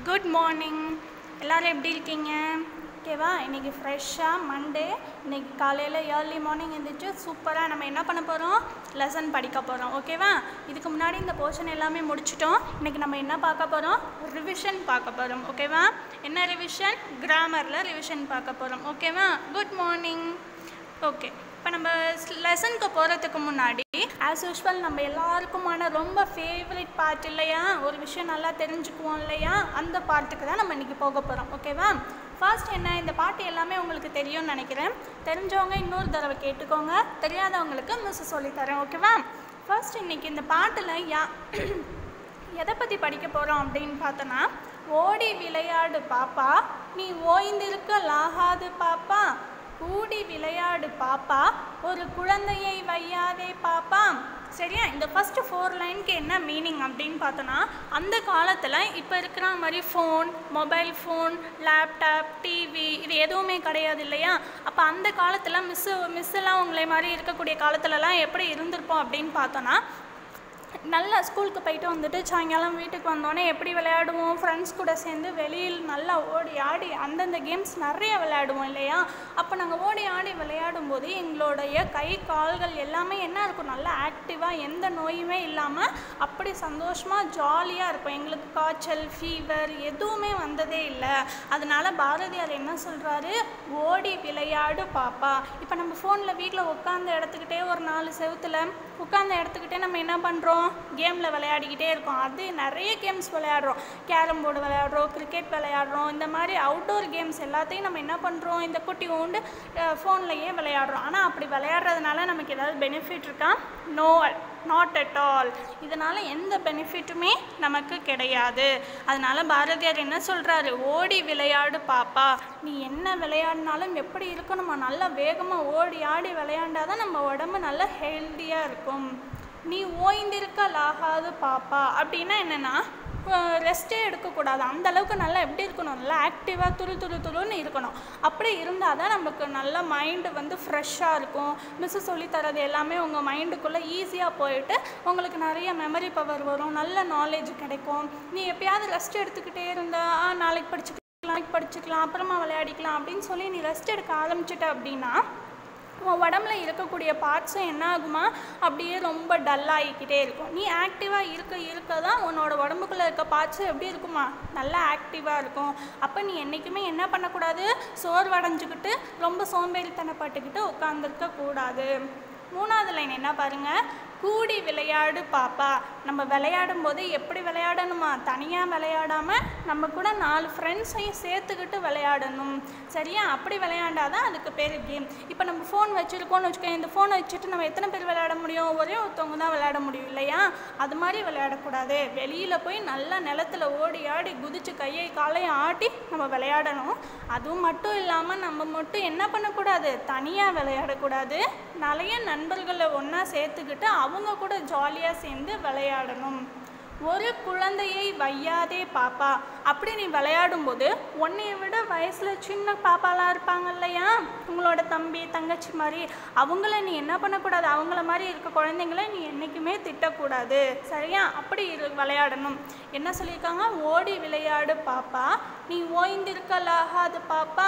Good morning எல்லோரும் எப்படி இருக்கீங்க ஓகேவா இன்றைக்கி ஃப்ரெஷ்ஷாக மண்டே இன்றைக்கி காலையில் ஏர்லி மார்னிங் எழுந்திரிச்சு சூப்பராக நம்ம என்ன பண்ண போகிறோம் லெசன் படிக்க போகிறோம் ஓகேவா இதுக்கு முன்னாடி இந்த போர்ஷன் எல்லாமே முடிச்சிட்டோம் இன்றைக்கி நம்ம என்ன பார்க்க போகிறோம் ரிவிஷன் பார்க்க போகிறோம் ஓகேவா என்ன ரிவிஷன் கிராமரில் ரிவிஷன் பார்க்க போகிறோம் ஓகேவா குட் மார்னிங் ஓகே இப்போ நம்ம லெசனுக்கு போகிறதுக்கு முன்னாடி ஆஸ் யூஷுவல் நம்ம எல்லாருக்குமான ரொம்ப ஃபேவரட் பார்ட் இல்லையா ஒரு விஷயம் நல்லா தெரிஞ்சுக்குவோம் இல்லையா அந்த பாட்டுக்கு தான் நம்ம இன்றைக்கி போக போகிறோம் ஓகேவா ஃபர்ஸ்ட் என்ன இந்த பாட்டு எல்லாமே உங்களுக்கு தெரியும்னு நினைக்கிறேன் தெரிஞ்சவங்க இன்னொரு தடவை கேட்டுக்கோங்க தெரியாதவங்களுக்கு மிஸ் சொல்லித்தரேன் ஓகேவா ஃபர்ஸ்ட் இன்னைக்கு இந்த பாட்டில் யா எதை பற்றி படிக்க போகிறோம் அப்படின்னு பார்த்தோன்னா ஓடி விளையாடு பாப்பா நீ ஓய்ந்திருக்கலாகாது பாப்பா கூடி விளையாடு பாப்பா ஒரு குழந்தையை வையாதே பாப்பா சரியா இந்த ஃபஸ்ட்டு ஃபோர் லைனுக்கு என்ன மீனிங் அப்படின்னு பார்த்தோன்னா அந்த காலத்தில் இப்போ இருக்கிற மாதிரி phone mobile phone laptop TV இது எதுவுமே கிடையாது இல்லையா அப்போ அந்த காலத்தில் மிஸ்ஸு மிஸ்ஸெல்லாம் உங்களை மாதிரி இருக்கக்கூடிய காலத்துலலாம் எப்படி இருந்திருப்போம் அப்படின்னு பார்த்தோன்னா நல்லா ஸ்கூலுக்கு போயிட்டு வந்துட்டு சாயங்காலம் வீட்டுக்கு வந்தோடனே எப்படி விளையாடுவோம் ஃப்ரெண்ட்ஸ் கூட சேர்ந்து வெளியில் நல்லா ஓடி ஆடி அந்தந்த கேம்ஸ் நிறைய விளையாடுவோம் இல்லையா அப்போ நாங்கள் ஓடி ஆடி விளையாடும் போது எங்களுடைய கை கால்கள் எல்லாமே என்ன இருக்கும் நல்லா ஆக்டிவாக எந்த நோயுமே இல்லாமல் அப்படி சந்தோஷமாக ஜாலியாக இருக்கும் எங்களுக்கு காய்ச்சல் ஃபீவர் எதுவுமே வந்ததே இல்லை அதனால பாரதியார் என்ன சொல்கிறாரு ஓடி விளையாடு பாப்பா இப்போ நம்ம ஃபோனில் வீட்டில் உட்காந்து எடுத்துக்கிட்டே ஒரு நாலு செவுத்தில் உட்காந்து எடுத்துக்கிட்டே நம்ம என்ன பண்ணுறோம் கேமில் விளையாடிக்கிட்டே இருக்கோம் அது நிறைய கேம்ஸ் விளையாடுறோம் கேரம் போர்டு விளையாடுறோம் கிரிக்கெட் விளையாடுறோம் இந்த மாதிரி அவுட்டோர் கேம்ஸ் எல்லாத்தையும் நம்ம என்ன பண்ணுறோம் இந்த குட்டி உண்டு ஃபோன்லையே விளையாடுறோம் ஆனால் அப்படி விளையாடுறதுனால நமக்கு ஏதாவது பெனிஃபிட் இருக்கா நோ நாட் அட் ஆல் இதனால் எந்த பெனிஃபிட்டுமே நமக்கு கிடையாது அதனால பாரதியார் என்ன சொல்கிறாரு ஓடி விளையாடு பாப்பா நீ என்ன விளையாடினாலும் எப்படி இருக்கணுமா நல்லா வேகமாக ஓடி ஆடி விளையாண்டாதான் நம்ம உடம்பு நல்லா ஹெல்த்தியாக இருக்கும் நீ ஓய்ந்திருக்கலாகாது பாப்பா அப்படின்னா என்னென்னா ரெஸ்ட்டே எடுக்கக்கூடாது அந்த அளவுக்கு நல்லா எப்படி இருக்கணும் நல்லா ஆக்டிவாக துரு துரு துருன்னு இருக்கணும் அப்படி இருந்தால் தான் நமக்கு நல்ல மைண்டு வந்து ஃப்ரெஷ்ஷாக இருக்கும் மிஸ்ஸு சொல்லித்தரது எல்லாமே உங்கள் மைண்டுக்குள்ளே ஈஸியாக போயிட்டு உங்களுக்கு நிறைய மெமரி பவர் வரும் நல்ல நாலேஜ் கிடைக்கும் நீ எப்பயாவது ரெஸ்ட் எடுத்துக்கிட்டே இருந்தா "ஆ, நாளைக்கு படிச்சுக்கலாம் நாளைக்கு படிச்சுக்கலாம் அப்புறமா விளையாடிக்கலாம் அப்படின்னு சொல்லி நீ ரெஸ்ட் எடுக்க ஆரம்பிச்சிட்ட அப்படின்னா உன் உடம்புல இருக்கக்கூடிய பார்ட்ஸும் என்ன ஆகுமா அப்படியே ரொம்ப டல்லாகிக்கிட்டே இருக்கும் நீ ஆக்டிவாக இருக்க இருக்க தான் உன்னோட உடம்புக்குள்ளே இருக்க பார்ட்ஸும் எப்படி இருக்குமா நல்லா ஆக்டிவாக இருக்கும் அப்போ நீ என்றைக்குமே என்ன பண்ணக்கூடாது சோர்வடைஞ்சுக்கிட்டு ரொம்ப சோம்பேறித்தனப்பட்டுக்கிட்டு உட்காந்துருக்க கூடாது மூணாவது லைன் என்ன பாருங்க கூடி விளையாடு பாப்பா நம்ம விளையாடும் போது எப்படி விளையாடணுமா தனியாக விளையாடாமல் நம்ம கூட நாலு ஃப்ரெண்ட்ஸையும் சேர்த்துக்கிட்டு விளையாடணும் சரியா அப்படி விளையாண்டாதான் அதுக்கு பேர் கேம் இப்போ நம்ம ஃபோன் வச்சுருக்கோம்னு வச்சுக்கோங்க இந்த ஃபோனை வச்சுட்டு நம்ம எத்தனை பேர் விளையாட முடியும் ஒரே ஒருத்தவங்க தான் விளையாட முடியும் இல்லையா அது மாதிரி விளையாடக்கூடாது வெளியில் போய் நல்லா நிலத்துல ஓடி ஆடி குதிச்சு கையை காலையும் ஆட்டி நம்ம விளையாடணும் அதுவும் மட்டும் இல்லாமல் நம்ம மட்டும் என்ன பண்ணக்கூடாது தனியாக விளையாடக்கூடாது நிறைய நண்பர்களை ஒன்றா சேர்த்துக்கிட்டு அவங்க கூட ஜாலியாக சேர்ந்து விளையாடணும் ஒரு குழந்தையை வையாதே பாப்பா அப்படி நீ விளையாடும்போது உன்னைய விட வயசில் சின்ன பாப்பாலாம் இருப்பாங்க இல்லையா உங்களோட தம்பி தங்கச்சி மாதிரி அவங்கள நீ என்ன பண்ணக்கூடாது அவங்கள மாதிரி இருக்க குழந்தைங்கள நீ என்றைக்குமே திட்டக்கூடாது சரியா அப்படி இரு விளையாடணும் என்ன சொல்லியிருக்காங்க ஓடி விளையாடு பாப்பா நீ ஓய்ந்திருக்கலாகாது பாப்பா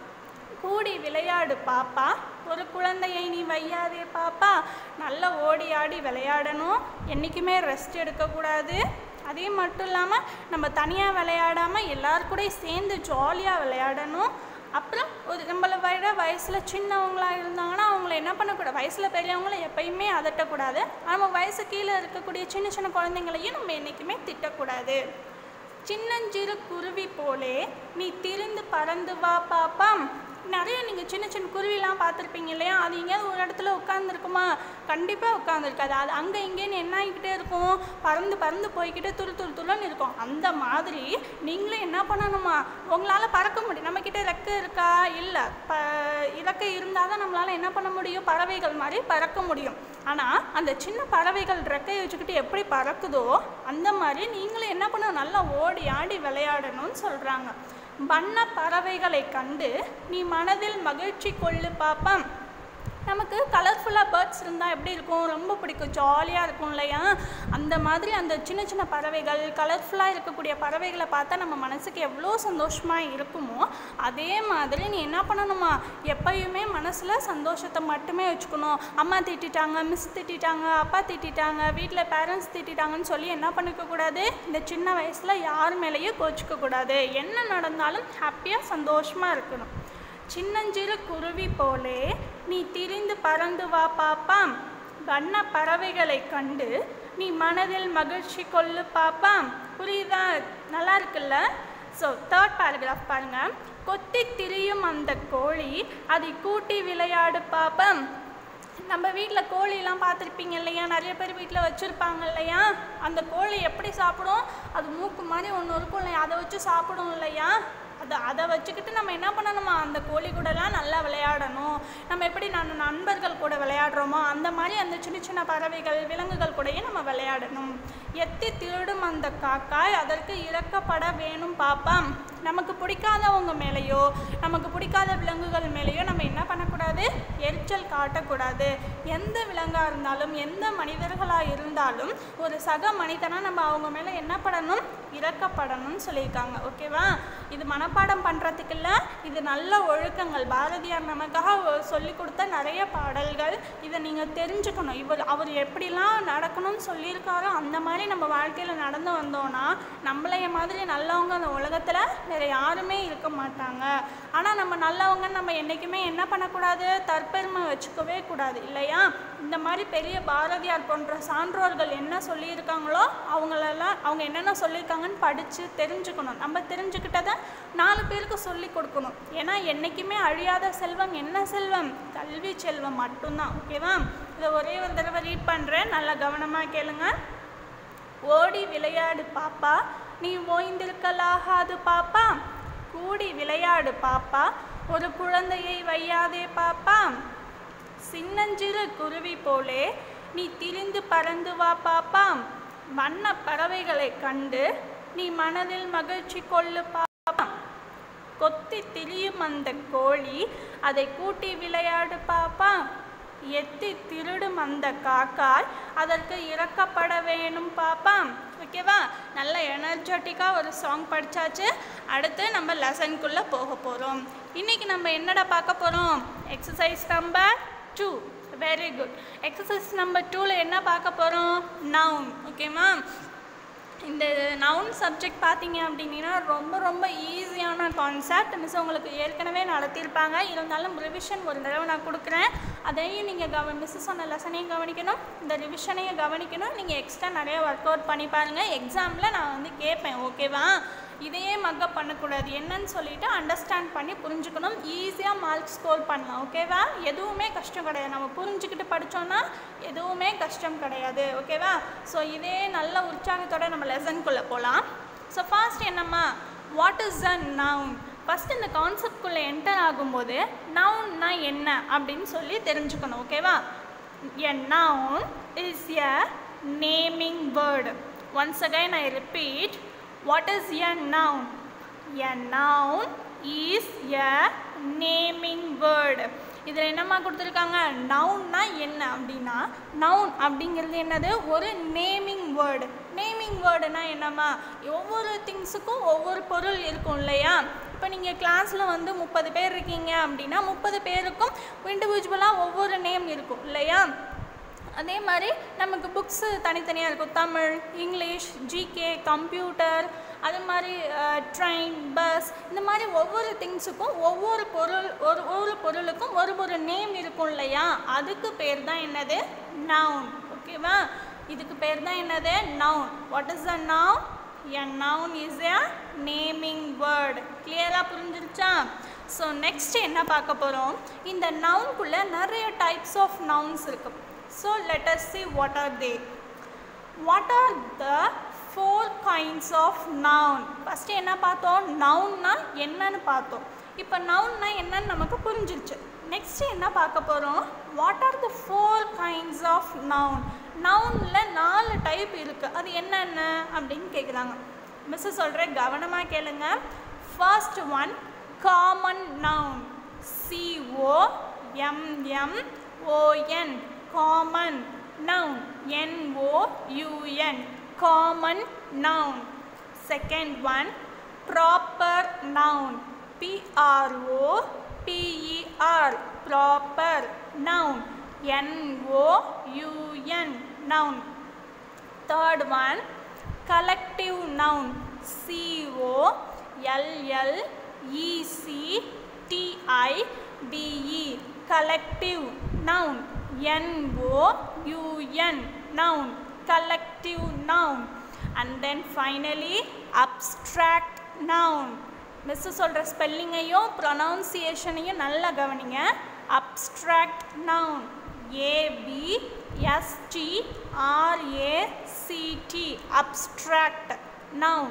கூடி விளையாடு பாப்பா ஒரு குழந்தையை நீ வையாதே பாப்பா நல்லா ஓடி ஆடி விளையாடணும் என்றைக்குமே ரெஸ்ட் எடுக்கக்கூடாது அதே மட்டும் இல்லாமல் நம்ம தனியாக விளையாடாமல் எல்லார் கூடயும் சேர்ந்து ஜாலியாக விளையாடணும் அப்புறம் ஒரு நம்மளை விட வயசில் சின்னவங்களா இருந்தாங்கன்னா அவங்கள என்ன பண்ணக்கூடாது வயசில் பெரியவங்கள எப்பயுமே அதட்டக்கூடாது நம்ம வயசு கீழே இருக்கக்கூடிய சின்ன சின்ன குழந்தைங்களையும் நம்ம என்றைக்குமே திட்டக்கூடாது சின்னஞ்சிறு குருவி போலே நீ திரிந்து பறந்து வா பாப்பா நிறைய நீங்கள் சின்ன சின்ன குருவிலாம் பார்த்துருப்பீங்க இல்லையா அது எங்கேயாவது ஒரு இடத்துல உட்காந்துருக்குமா கண்டிப்பாக உட்காந்துருக்காது அது அங்கே இங்கேன்னு என்ன ஆகிக்கிட்டே இருக்கும் பறந்து பறந்து போய்கிட்டே துரு துரு துருன்னு இருக்கும் அந்த மாதிரி நீங்களும் என்ன பண்ணணுமா உங்களால் பறக்க முடியும் நம்மக்கிட்ட ரெக்கை இருக்கா இல்லை ப இறக்கை இருந்தால் தான் நம்மளால் என்ன பண்ண முடியும் பறவைகள் மாதிரி பறக்க முடியும் ஆனால் அந்த சின்ன பறவைகள் ரெக்கையை வச்சுக்கிட்டு எப்படி பறக்குதோ அந்த மாதிரி நீங்களும் என்ன பண்ணணும் நல்லா ஓடி ஆடி விளையாடணும்னு சொல்கிறாங்க வண்ண பறவைகளை கண்டு நீ மனதில் மகிழ்ச்சி கொள்ளு பாப்பா நமக்கு கலர்ஃபுல்லாக பேர்ட்ஸ் இருந்தால் எப்படி இருக்கும் ரொம்ப பிடிக்கும் ஜாலியாக இருக்கும் இல்லையா அந்த மாதிரி அந்த சின்ன சின்ன பறவைகள் கலர்ஃபுல்லாக இருக்கக்கூடிய பறவைகளை பார்த்தா நம்ம மனசுக்கு எவ்வளோ சந்தோஷமாக இருக்குமோ அதே மாதிரி நீ என்ன பண்ணணுமா எப்பயுமே மனசில் சந்தோஷத்தை மட்டுமே வச்சுக்கணும் அம்மா திட்டிட்டாங்க மிஸ் திட்டிட்டாங்க அப்பா திட்டிட்டாங்க வீட்டில் பேரண்ட்ஸ் திட்டிட்டாங்கன்னு சொல்லி என்ன பண்ணிக்க கூடாது இந்த சின்ன வயசில் யார் மேலேயும் கோச்சிக்க கூடாது என்ன நடந்தாலும் ஹாப்பியாக சந்தோஷமாக இருக்கணும் சின்னஞ்சிறு குருவி போலே நீ திரிந்து பறந்து வா பாப்பாம் வண்ண பறவைகளை கண்டு நீ மனதில் மகிழ்ச்சி கொள்ளு பாப்பாம் புரியுதா நல்லா இருக்குல்ல ஸோ தேர்ட் பேராகிராஃப் பாருங்க கொத்தி திரியும் அந்த கோழி அதை கூட்டி விளையாடு பாப்பம் நம்ம வீட்டில் கோழிலாம் பார்த்துருப்பீங்க இல்லையா நிறைய பேர் வீட்டில் வச்சுருப்பாங்க இல்லையா அந்த கோழி எப்படி சாப்பிடும் அது மூக்கு மாதிரி ஒன்று இருக்கும் இல்லையா அதை வச்சு சாப்பிடும் இல்லையா அதை அதை வச்சுக்கிட்டு நம்ம என்ன பண்ணணுமா அந்த கோழி கூடலாம் நல்லா விளையாடணும் நம்ம எப்படி நான் நண்பர்கள் கூட விளையாடுறோமோ அந்த மாதிரி அந்த சின்ன சின்ன பறவைகள் விலங்குகள் கூடயும் நம்ம விளையாடணும் எத்தி திருடும் அந்த காக்காய் அதற்கு இறக்கப்பட வேணும் பாப்பாம் நமக்கு பிடிக்காதவங்க மேலேயோ நமக்கு பிடிக்காத விலங்குகள் மேலேயோ நம்ம என்ன பண்ணக்கூடாது எரிச்சல் காட்டக்கூடாது எந்த விலங்காக இருந்தாலும் எந்த மனிதர்களாக இருந்தாலும் ஒரு சக மனிதனாக நம்ம அவங்க மேலே என்ன பண்ணணும் இறக்கப்படணும்னு சொல்லியிருக்காங்க ஓகேவா இது மனப்பாடம் பண்ணுறதுக்கு இல்லை இது நல்ல ஒழுக்கங்கள் பாரதியார் நமக்காக சொல்லி கொடுத்த நிறைய பாடல்கள் இதை நீங்கள் தெரிஞ்சுக்கணும் இவர் அவர் எப்படிலாம் நடக்கணும்னு சொல்லியிருக்காரோ அந்த மாதிரி நம்ம வாழ்க்கையில் நடந்து வந்தோன்னா நம்மளைய மாதிரி நல்லவங்க அந்த உலகத்தில் வேறு யாருமே இருக்க மாட்டாங்க ஆனால் நம்ம நல்லவங்க நம்ம என்றைக்குமே என்ன பண்ணக்கூடாது தற்பெருமை வச்சுக்கவே கூடாது இல்லையா இந்த மாதிரி பெரிய பாரதியார் போன்ற சான்றோர்கள் என்ன சொல்லியிருக்காங்களோ அவங்களெல்லாம் அவங்க என்னென்ன சொல்லியிருக்காங்கன்னு படித்து தெரிஞ்சுக்கணும் நம்ம தெரிஞ்சுக்கிட்டதை நாலு பேருக்கு சொல்லி கொடுக்கணும் ஏன்னா என்றைக்குமே அழியாத செல்வம் என்ன செல்வம் கல்வி செல்வம் மட்டும்தான் ஓகேவா இதை ஒரே ஒரு தடவை ரீட் பண்ணுறேன் நல்லா கவனமாக கேளுங்க ஓடி விளையாடு பாப்பா நீ ஓய்ந்திருக்கலாகாது பாப்பா கூடி விளையாடு பாப்பா ஒரு குழந்தையை வையாதே பாப்பா சின்னஞ்சிறு குருவி போலே நீ திரிந்து பறந்து வா பாப்பா வண்ண பறவைகளை கண்டு நீ மனதில் மகிழ்ச்சி கொள்ளு பாப்பா கொத்தி திரியும் அந்த கோழி அதை கூட்டி விளையாடு பாப்பா எத்தி திருடும் அந்த காக்காய் அதற்கு இறக்கப்பட வேணும் பாப்பா ஓகேவா நல்ல எனர்ஜெட்டிக்காக ஒரு சாங் படித்தாச்சு அடுத்து நம்ம லெசனுக்குள்ளே போக போகிறோம் இன்றைக்கி நம்ம என்னடா பார்க்க போகிறோம் exercise number two very good exercise number டூவில் என்ன பார்க்க போகிறோம் நவுன் ஓகேவா இந்த நவுன் சப்ஜெக்ட் பார்த்தீங்க அப்படின்னா ரொம்ப ரொம்ப ஈஸியான கான்செப்ட் மிஸ் உங்களுக்கு ஏற்கனவே நடத்தியிருப்பாங்க இருந்தாலும் ரிவிஷன் ஒரு தடவை நான் கொடுக்குறேன் அதையும் நீங்கள் கவ மிஸ் சொன்ன லெசனையும் கவனிக்கணும் இந்த ரிவிஷனையும் கவனிக்கணும் நீங்கள் எக்ஸ்ட்ரா நிறைய ஒர்க் அவுட் பண்ணி பாருங்கள் எக்ஸாமில் நான் வந்து கேட்பேன் ஓகேவா இதையே மக்கப் பண்ணக்கூடாது என்னன்னு சொல்லிட்டு அண்டர்ஸ்டாண்ட் பண்ணி புரிஞ்சுக்கணும் ஈஸியாக மார்க் ஸ்கோர் பண்ணலாம் ஓகேவா எதுவுமே கஷ்டம் கிடையாது நம்ம புரிஞ்சுக்கிட்டு படித்தோன்னா எதுவுமே கஷ்டம் கிடையாது ஓகேவா ஸோ இதே நல்ல உற்சாகத்தோட நம்ம லெசனுக்குள்ளே போகலாம் ஸோ ஃபர்ஸ்ட் என்னம்மா what is a noun first இந்த கான்செப்ட்குள்ளே என்டர் ஆகும்போது நவுன்னா என்ன அப்படின்னு சொல்லி தெரிஞ்சுக்கணும் ஓகேவா a noun is a naming word once again I repeat what is a noun a noun is a naming word இதில் என்னம்மா கொடுத்துருக்காங்க நவுன்னா என்ன அப்படின்னா நவுன் அப்படிங்கிறது என்னது ஒரு நேமிங் வேர்டு நேமிங் வேர்டுனா என்னம்மா ஒவ்வொரு திங்ஸுக்கும் ஒவ்வொரு பொருள் இருக்கும் இல்லையா இப்போ நீங்கள் கிளாஸில் வந்து முப்பது பேர் இருக்கீங்க அப்படின்னா முப்பது பேருக்கும் இண்டிவிஜுவலாக ஒவ்வொரு நேம் இருக்கும் இல்லையா அதே மாதிரி நமக்கு புக்ஸு தனித்தனியாக இருக்கும் தமிழ் இங்கிலீஷ் ஜிகே கம்ப்யூட்டர் அது மாதிரி ட்ரெயின் பஸ் இந்த மாதிரி ஒவ்வொரு திங்ஸுக்கும் ஒவ்வொரு பொருள் ஒரு ஒரு பொருளுக்கும் ஒரு ஒரு நேம் இருக்கும் இல்லையா அதுக்கு பேர் தான் என்னது நவுன் ஓகேவா இதுக்கு பேர் தான் என்னது noun what is a noun a noun is a naming word கிளியராக புரிஞ்சிருச்சா ஸோ நெக்ஸ்ட் என்ன பார்க்க போகிறோம் இந்த நவுனுக்குள்ளே நிறைய டைப்ஸ் ஆஃப் நவுன்ஸ் இருக்குது So let us see what are they. What are the four kinds of noun? First என்ன பார்த்தோம் நவுன்னா என்னன்னு பார்த்தோம் இப்போ நவுன்னா என்னன்னு நமக்கு புரிஞ்சிருச்சு நெக்ஸ்ட் என்ன பார்க்க போகிறோம் what are the four kinds of noun நவுனில் நாலு டைப் இருக்குது அது என்னென்ன அப்படின்னு கேட்குறாங்க மிஸ் சொல்கிறேன் கவனமாக கேளுங்க first one common noun C O M M O N common noun N O U N common noun second one proper noun P R O P E R proper noun N O U N noun third one collective noun c o l l e c t i v e collective noun n o u n noun collective noun and then finally abstract noun miss சொல்கிற ஸ்பெல்லிங்கையும் ப்ரொனவுன்சியேஷனையும் நல்லா கவனிங்க abstract noun A B S T R A C T abstract noun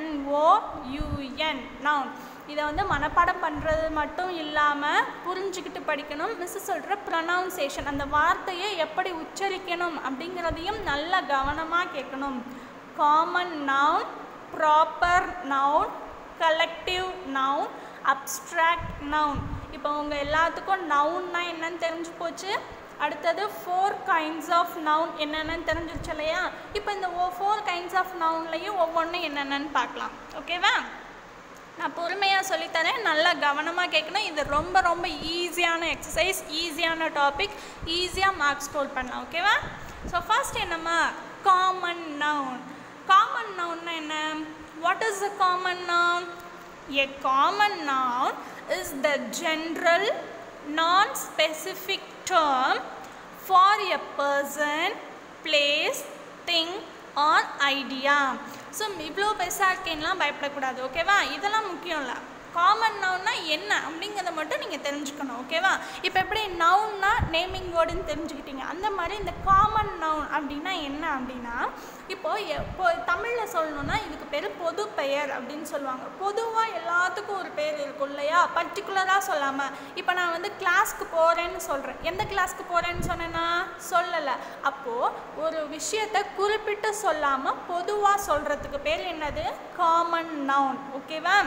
N O U N noun இதை வந்து மனப்பாடம் பண்ணுறது மட்டும் இல்லாமல் புரிஞ்சுக்கிட்டு படிக்கணும் மிஸ் சொல்கிற ப்ரொனவுன்சேஷன் அந்த வார்த்தையை எப்படி உச்சரிக்கணும் அப்படிங்கிறதையும் நல்லா கவனமாக கேட்கணும் common noun proper noun collective noun abstract noun இப்போ உங்கள் எல்லாத்துக்கும் நவுன்னா என்னன்னு தெரிஞ்சு போச்சு அடுத்தது ஃபோர் கைண்ட்ஸ் ஆஃப் நவுன் என்னென்னு தெரிஞ்சிருச்சு இல்லையா இப்போ இந்த ஓ ஃபோர் கைண்ட்ஸ் ஆஃப் நவுன்லையும் ஒவ்வொன்றும் என்னென்னு பார்க்கலாம் ஓகேவா நான் பொறுமையாக சொல்லித்தரேன் நல்லா கவனமாக கேட்கணும் இது ரொம்ப ரொம்ப ஈஸியான எக்ஸசைஸ் ஈஸியான டாபிக் ஈஸியாக மார்க் ஸ்கோர் பண்ணலாம் ஓகேவா ஸோ ஃபர்ஸ்ட் என்னம்மா காமன் நவுன் காமன் நவுன்னா என்ன what is a common noun A common noun is the general non-specific term for a person, place, thing or idea. So இவ்வளோ பெருசாக இருக்கேன்லாம் பயப்படக்கூடாது ஓகேவா இதெல்லாம் முக்கியம் இல்லை காமன் நவுன்னா என்ன அப்படிங்கிறத மட்டும் நீங்கள் தெரிஞ்சுக்கணும் ஓகேவா இப்போ எப்படி நவுன்னா நேமிங் வேர்டுன்னு தெரிஞ்சுக்கிட்டீங்க அந்த மாதிரி இந்த காமன் நவுன் அப்படின்னா என்ன அப்படின்னா இப்போது இப்போ தமிழில் சொல்லணும்னா இதுக்கு பேர் பொது பெயர் அப்படின்னு சொல்லுவாங்க பொதுவாக எல்லாத்துக்கும் ஒரு பேர் இருக்கும் இல்லையா பர்டிகுலராக சொல்லாமல் இப்போ நான் வந்து கிளாஸ்க்கு போகிறேன்னு சொல்கிறேன் எந்த கிளாஸ்க்கு போகிறேன்னு சொன்னேன்னா சொல்லலை அப்போது ஒரு விஷயத்தை குறிப்பிட்டு சொல்லாமல் பொதுவாக சொல்கிறதுக்கு பேர் என்னது காமன் நவுன் ஓகேவா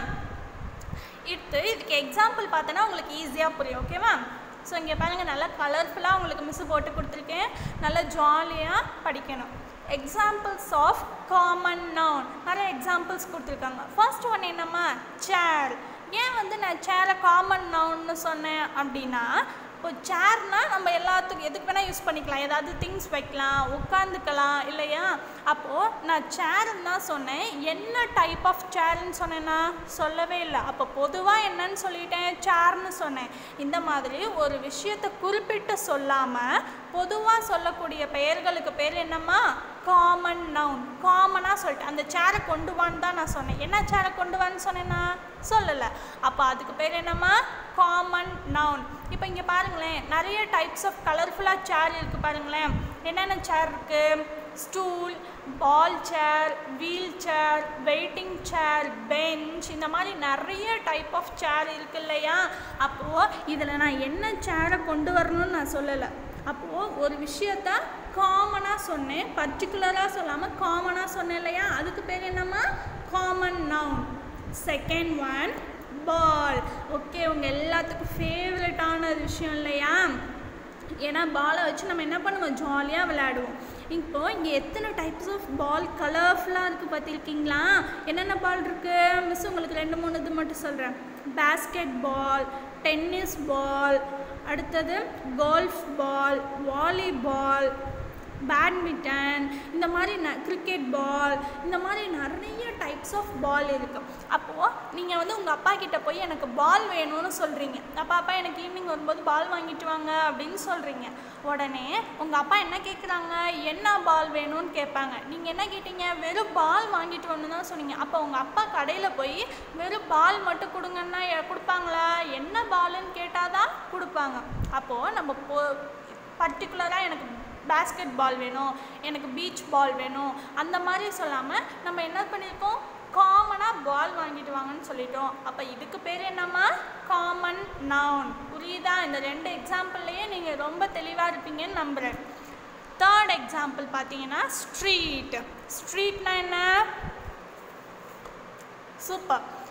இது இதுக்கு எக்ஸாம்பிள் பார்த்தோன்னா உங்களுக்கு ஈஸியாக புரியும் ஓகேவா ஸோ இங்கே பாருங்கள் நல்லா கலர்ஃபுல்லாக உங்களுக்கு மிஸ் போட்டு கொடுத்துருக்கேன் நல்லா ஜாலியாக படிக்கணும் எக்ஸாம்பிள்ஸ் ஆஃப் காமன் நவுன் நிறைய எக்ஸாம்பிள்ஸ் கொடுத்துருக்காங்க ஃபர்ஸ்ட் ஒன் என்னம்மா சேர் ஏன் வந்து நான் சேரை காமன் நவுன்னு சொன்னேன் அப்படின்னா இப்போ சேர்னால் நம்ம எல்லாத்துக்கும் எதுக்கு வேணால் யூஸ் பண்ணிக்கலாம் ஏதாவது திங்ஸ் வைக்கலாம் உட்காந்துக்கலாம் இல்லையா அப்போது நான் சேர்ன்னு தான் சொன்னேன் என்ன டைப் ஆஃப் சேர்ன்னு சொன்னேன்னா சொல்லவே இல்லை அப்போ பொதுவாக என்னன்னு சொல்லிட்டேன் சேர்ன்னு சொன்னேன் இந்த மாதிரி ஒரு விஷயத்தை குறிப்பிட்டு சொல்லாமல் பொதுவாக சொல்லக்கூடிய பெயர்களுக்கு பேர் என்னம்மா காமன் நவுன் காமனாக சொல்லிட்டேன் அந்த சேரை கொண்டு வான்னு தான் நான் சொன்னேன் என்ன சேரை கொண்டு வான்னு சொன்னேன்னா சொல்லலை அப்போ அதுக்கு பேர் என்னம்மா காமன் நவுன் இப்போ இங்கே பாருங்களேன் நிறைய டைப்ஸ் ஆஃப் கலர்ஃபுல்லாக சேர் இருக்குது பாருங்களேன் என்னென்ன சேர் இருக்குது stool ball chair wheel chair waiting chair bench இந்த மாதிரி நிறைய டைப் ஆஃப் சேர் இருக்கு இல்லையா அப்போது இதில் நான் என்ன சேரை கொண்டு வரணும்னு நான் சொல்லலை அப்போது ஒரு விஷயத்த காமனாக சொன்னேன் பர்டிகுலராக சொல்லாமல் காமனாக சொன்னேன் இல்லையா அதுக்கு பேர் என்னம்மா common noun second one ball okay உங்கள் எல்லாத்துக்கும் ஃபேவரட்டான ஒரு விஷயம் இல்லையா ஏன்னா பாலை வச்சு நம்ம என்ன பண்ணுவோம் ஜாலியாக விளையாடுவோம் இப்போ இங்கே எத்தனை டைப்ஸ் ஆஃப் பால் கலர்ஃபுல்லாக இருக்குது பார்த்துருக்கீங்களா என்னென்ன பால் இருக்குது மிஸ் உங்களுக்கு ரெண்டு மூணு இது மட்டும் சொல்கிறேன் பேஸ்கெட் பால் டென்னிஸ் பால் அடுத்தது கோல்ஃப் பால் வாலிபால் பேட்மிட்டன் இந்த மாதிரி ந கிரிக்கெட் பால் இந்த மாதிரி நிறைய டைப்ஸ் ஆஃப் பால் இருக்குது அப்போது நீங்கள் வந்து உங்கள் அப்பா கிட்ட போய் எனக்கு பால் வேணும்னு சொல்கிறீங்க அப்பா அப்பா எனக்கு ஈவினிங் வரும்போது பால் வாங்கிட்டு வாங்க அப்படின்னு சொல்கிறீங்க உடனே உங்கள் அப்பா என்ன கேட்குறாங்க என்ன பால் வேணும்னு கேட்பாங்க நீங்கள் என்ன கேட்டீங்க வெறும் பால் வாங்கிட்டு வரணும் தான் சொன்னீங்க அப்போ உங்கள் அப்பா கடையில் போய் வெறும் பால் மட்டும் கொடுங்கன்னா எ- கொடுப்பாங்களா என்ன பாலுன்னு கேட்டால் தான் கொடுப்பாங்க அப்போது நம்ம போ பர்டிகுலராக எனக்கு பேஸ்கெட் பால் வேணும் எனக்கு பீச் பால் வேணும் அந்த மாதிரி சொல்லாமல் நம்ம என்ன பண்ணியிருக்கோம் காமனாக பால் வாங்கிட்டு வாங்கன்னு சொல்லிட்டோம் அப்போ இதுக்கு பேர் என்னம்மா காமன் நவுன் புரியுதா இந்த ரெண்டு எக்ஸாம்பிள்லேயே நீங்கள் ரொம்ப தெளிவாக இருப்பீங்கன்னு நம்புகிறேன் தேர்ட் எக்ஸாம்பிள் பார்த்தீங்கன்னா ஸ்ட்ரீட் ஸ்ட்ரீட்னா என்ன சூப்பர்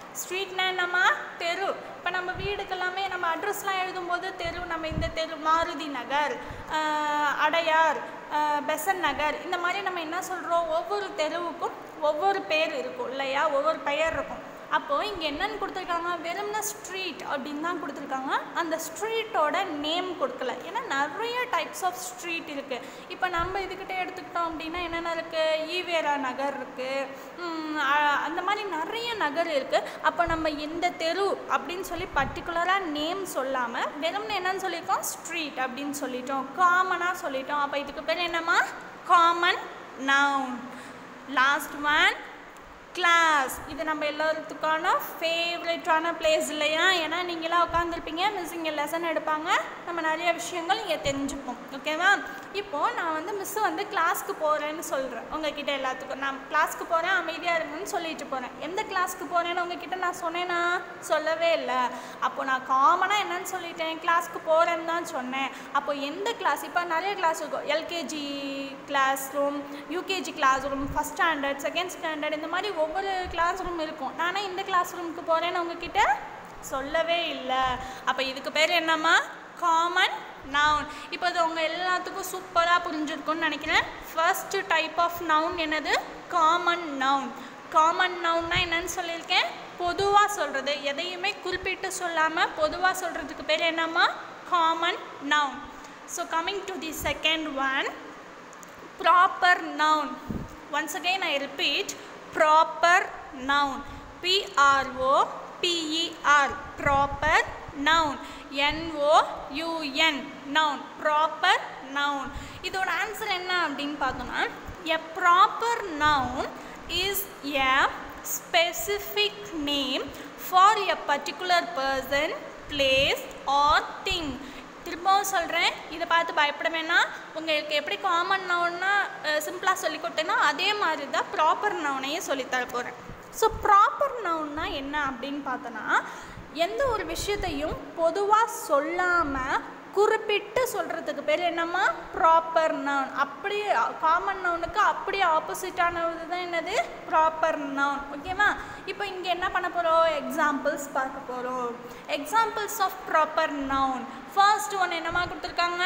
ஸ்ட்ரீட்னா என்னம்மா தெரு இப்போ நம்ம வீடுக்கெல்லாமே நம்ம அட்ரஸ்லாம் எழுதும்போது தெரு நம்ம இந்த தெரு மாருதி நகர் ஆஹ் அடையார் ஆஹ் பெசன் நகர் இந்த மாதிரி நம்ம என்ன சொல்கிறோம் ஒவ்வொரு தெருவுக்கும் ஒவ்வொரு பேர் இருக்கும் இல்லையா ஒவ்வொரு பெயர் இருக்கும் அப்போது இங்கே என்னன்னு கொடுத்துருக்காங்க வெறும்னா ஸ்ட்ரீட் அப்படின்னு தான் கொடுத்துருக்காங்க அந்த ஸ்ட்ரீட்டோட நேம் கொடுக்கல ஏன்னா நிறைய டைப்ஸ் ஆஃப் ஸ்ட்ரீட் இருக்குது இப்போ நம்ம இதுக்கிட்ட எடுத்துக்கிட்டோம் அப்படின்னா என்னென்ன இருக்குது ஈவேரா நகர் இருக்குது அந்த மாதிரி நிறைய நகர் இருக்குது அப்போ நம்ம இந்த தெரு அப்படின்னு சொல்லி பர்டிகுலராக நேம் சொல்லாமல் வெறும்னு என்னன்னு சொல்லியிருக்கோம் ஸ்ட்ரீட் அப்படின்னு சொல்லிட்டோம் காமனாக சொல்லிட்டோம் அப்போ இதுக்கு பேர் என்னம்மா common noun last one class இது நம்ம எல்லாத்துக்கான ஃபேவரட்டான பிளேஸ் இல்லையா ஏன்னா நீங்களாம் உட்காந்துருப்பீங்க மிஸ் இங்கே லெசன் எடுப்பாங்க நம்ம நிறைய விஷயங்கள் இங்கே தெரிஞ்சுப்போம் ஓகேவா இப்போது நான் வந்து மிஸ் வந்து கிளாஸ்க்கு போகிறேன்னு சொல்கிறேன் உங்ககிட்ட எல்லாத்துக்கும் நான் கிளாஸ்க்கு போகிறேன் அமைதியாக இருங்கன்னு சொல்லிட்டு போகிறேன் எந்த கிளாஸ்க்கு போகிறேன்னு உங்ககிட்ட நான் சொன்னேனா சொல்லவே இல்லை அப்போ நான் காமனாக என்னன்னு சொல்லிட்டேன் கிளாஸ்க்கு போகிறேன்னு தான் சொன்னேன் அப்போ எந்த கிளாஸ் இப்போ நிறைய கிளாஸ் இருக்கும் LKG class room UKG class room first standard second standard இந்த மாதிரி ஒவ்வொரு கிளாஸ் ரூம் இருக்கும் நானே இந்த கிளாஸ் ரூமுக்கு போகிறேன்னு உங்ககிட்ட சொல்லவே இல்லை அப்போ இதுக்கு பேர் என்னம்மா காமன் நவுன் இப்போ இது உங்கள் எல்லாத்துக்கும் சூப்பராக புரிஞ்சிருக்கும்னு நினைக்கிறேன் ஃபர்ஸ்ட் டைப் ஆஃப் நவுன் என்னது காமன் நவுன் காமன் நவுன்னா என்னன்னு சொல்லியிருக்கேன் பொதுவாக சொல்கிறது எதையுமே குறிப்பிட்டு சொல்லாமல் பொதுவாக சொல்கிறதுக்கு பேர் என்னம்மா common noun so coming to the second one proper noun once again i repeat proper noun p r o p e r proper noun n o u n noun proper noun இதோட answer என்ன அப்படின்னு பார்த்தோம்னா a proper noun is a specific name for a particular person place or thing திரும்பவும் சொல்கிறேன் இதை பார்த்து பயப்பட வேணாம் உங்களுக்கு எப்படி காமன் நவுன்னா சிம்பிளாக சொல்லி கொடுத்தேனோ அதே மாதிரி தான் ப்ராப்பர் நவுனையும் சொல்லித்தர போகிறேன் ஸோ ப்ராப்பர் நவுன்னா என்ன அப்படின்னு பார்த்தோன்னா எந்த ஒரு விஷயத்தையும் பொதுவாக சொல்லாமல் குறிப்பிட்டு சொல்கிறதுக்கு பேர் என்னம்மா ப்ராப்பர் நவுன் அப்படி காமன் நவுனுக்கு அப்படியே ஆப்போசிட்டானது தான் என்னது ப்ராப்பர் நவுன் ஓகேவா இப்போ இங்கே என்ன பண்ண போகிறோம் எக்ஸாம்பிள்ஸ் பார்க்க போகிறோம் examples of proper noun first one என்னம்மா கொடுத்துருக்காங்க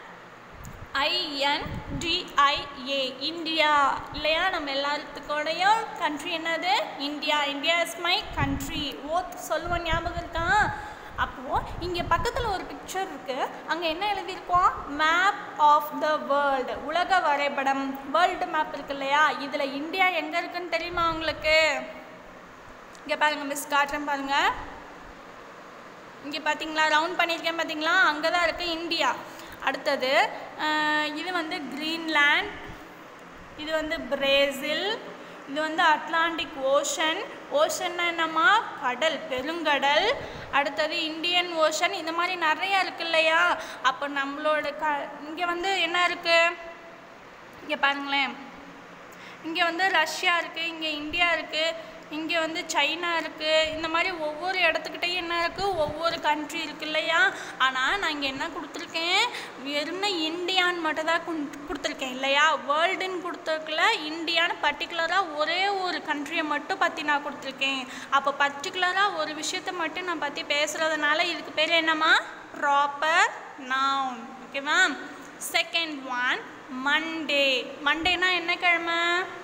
ஐஎன்டிஐஏ இந்தியா இல்லையா நம்ம எல்லாத்துக்கூடையும் கண்ட்ரி என்னது India India is my country oath சொல்லுவோம் ஞாபகம் இருக்கா அப்போது இங்கே பக்கத்தில் ஒரு பிக்சர் இருக்குது அங்கே என்ன எழுதியிருக்கோம் மேப் ஆஃப் த வேர்ல்டு உலக வரைபடம் வேர்ல்டு மேப் இருக்கு இல்லையா இதில் இந்தியா எங்கே இருக்குன்னு தெரியுமா உங்களுக்கு இங்கே பாருங்கள் மிஸ் காட்டுறேன் பாருங்கள் இங்கே பார்த்தீங்களா ரவுண்ட் பண்ணியிருக்கேன் பார்த்தீங்களா அங்கே தான் இருக்குது இந்தியா அடுத்தது அஹ், இது வந்து கிரீன்லேண்ட் இது வந்து பிரேசில் இது வந்து அட்லாண்டிக் ஓஷன் ஓஷன்னா என்னம்மா கடல் பெருங்கடல் அடுத்தது இந்தியன் ஓஷன் இந்த மாதிரி நிறையா இருக்கு இல்லையா அப்போ நம்மளோட க இங்கே வந்து என்ன இருக்குது இங்கே பாருங்களேன் இங்கே வந்து ரஷ்யா இருக்குது இங்கே இந்தியா இருக்குது இங்கே வந்து சைனா இருக்குது இந்த மாதிரி ஒவ்வொரு இடத்துக்கிட்டையும் என்ன இருக்குது ஒவ்வொரு கண்ட்ரி இருக்கு இல்லையா ஆனால் நான் இங்கே என்ன கொடுத்துருக்கேன் வெறும் இந்தியான்னு மட்டும் தான் கொடுத்துருக்கேன் இல்லையா வேர்ல்டுன்னு கொடுத்துருக்கல இந்தியான்னு பர்டிகுலராக ஒரே ஒரு கண்ட்ரியை மட்டும் பற்றி நான் கொடுத்துருக்கேன் அப்போ பர்டிகுலராக ஒரு விஷயத்தை மட்டும் நான் பற்றி பேசுகிறதுனால இதுக்கு பேர் என்னம்மா ப்ராப்பர் நவுன் ஓகேவா செகண்ட் ஒன் மண்டே மண்டேனா என்ன கிழமை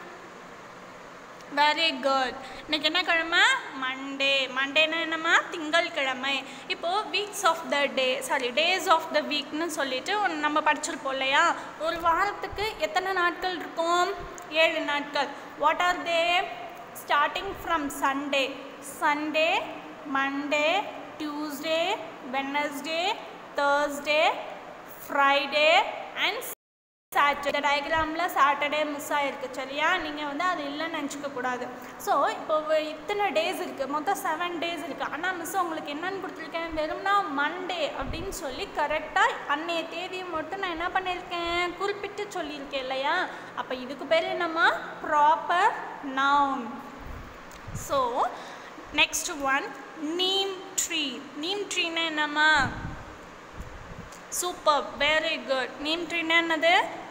வெரி குட் இன்னைக்கு என்ன கிழமை மண்டே மண்டேனா என்னம்மா திங்கட்கிழமை இப்போது weeks of the day sorry days of the வீக்னு சொல்லிட்டு ஒன்று நம்ம படிச்சிருப்போம் இல்லையா ஒரு வாரத்துக்கு எத்தனை நாட்கள் இருக்கும் ஏழு நாட்கள் what are they starting from Sunday Sunday Monday Tuesday Wednesday Thursday Friday and Saturday டயக்ராமில் சாட்டர்டே மிஸ் ஆகிருக்கு சரியா நீங்கள் வந்து அது இல்லைன்னு நினச்சிக்க கூடாது ஸோ இப்போ வ- இத்தனை டேஸ் இருக்குது மொத்தம் செவன் டேஸ் இருக்குது ஆனால் மிஸ் உங்களுக்கு என்னென்னு கொடுத்துருக்கேன் வெறும்னா மண்டே அப்படின்னு சொல்லி கரெக்டாக அன்னைய தேதியை மட்டும் நான் என்ன பண்ணியிருக்கேன் குறிப்பிட்டு சொல்லியிருக்கேன் இல்லையா அப்போ இதுக்கு பேர் என்னம்மா proper noun so next one neem tree neem ட்ரீனா என்னம்மா சூப்பர் வெரி குட் நீம் ட்ரீனா என்னது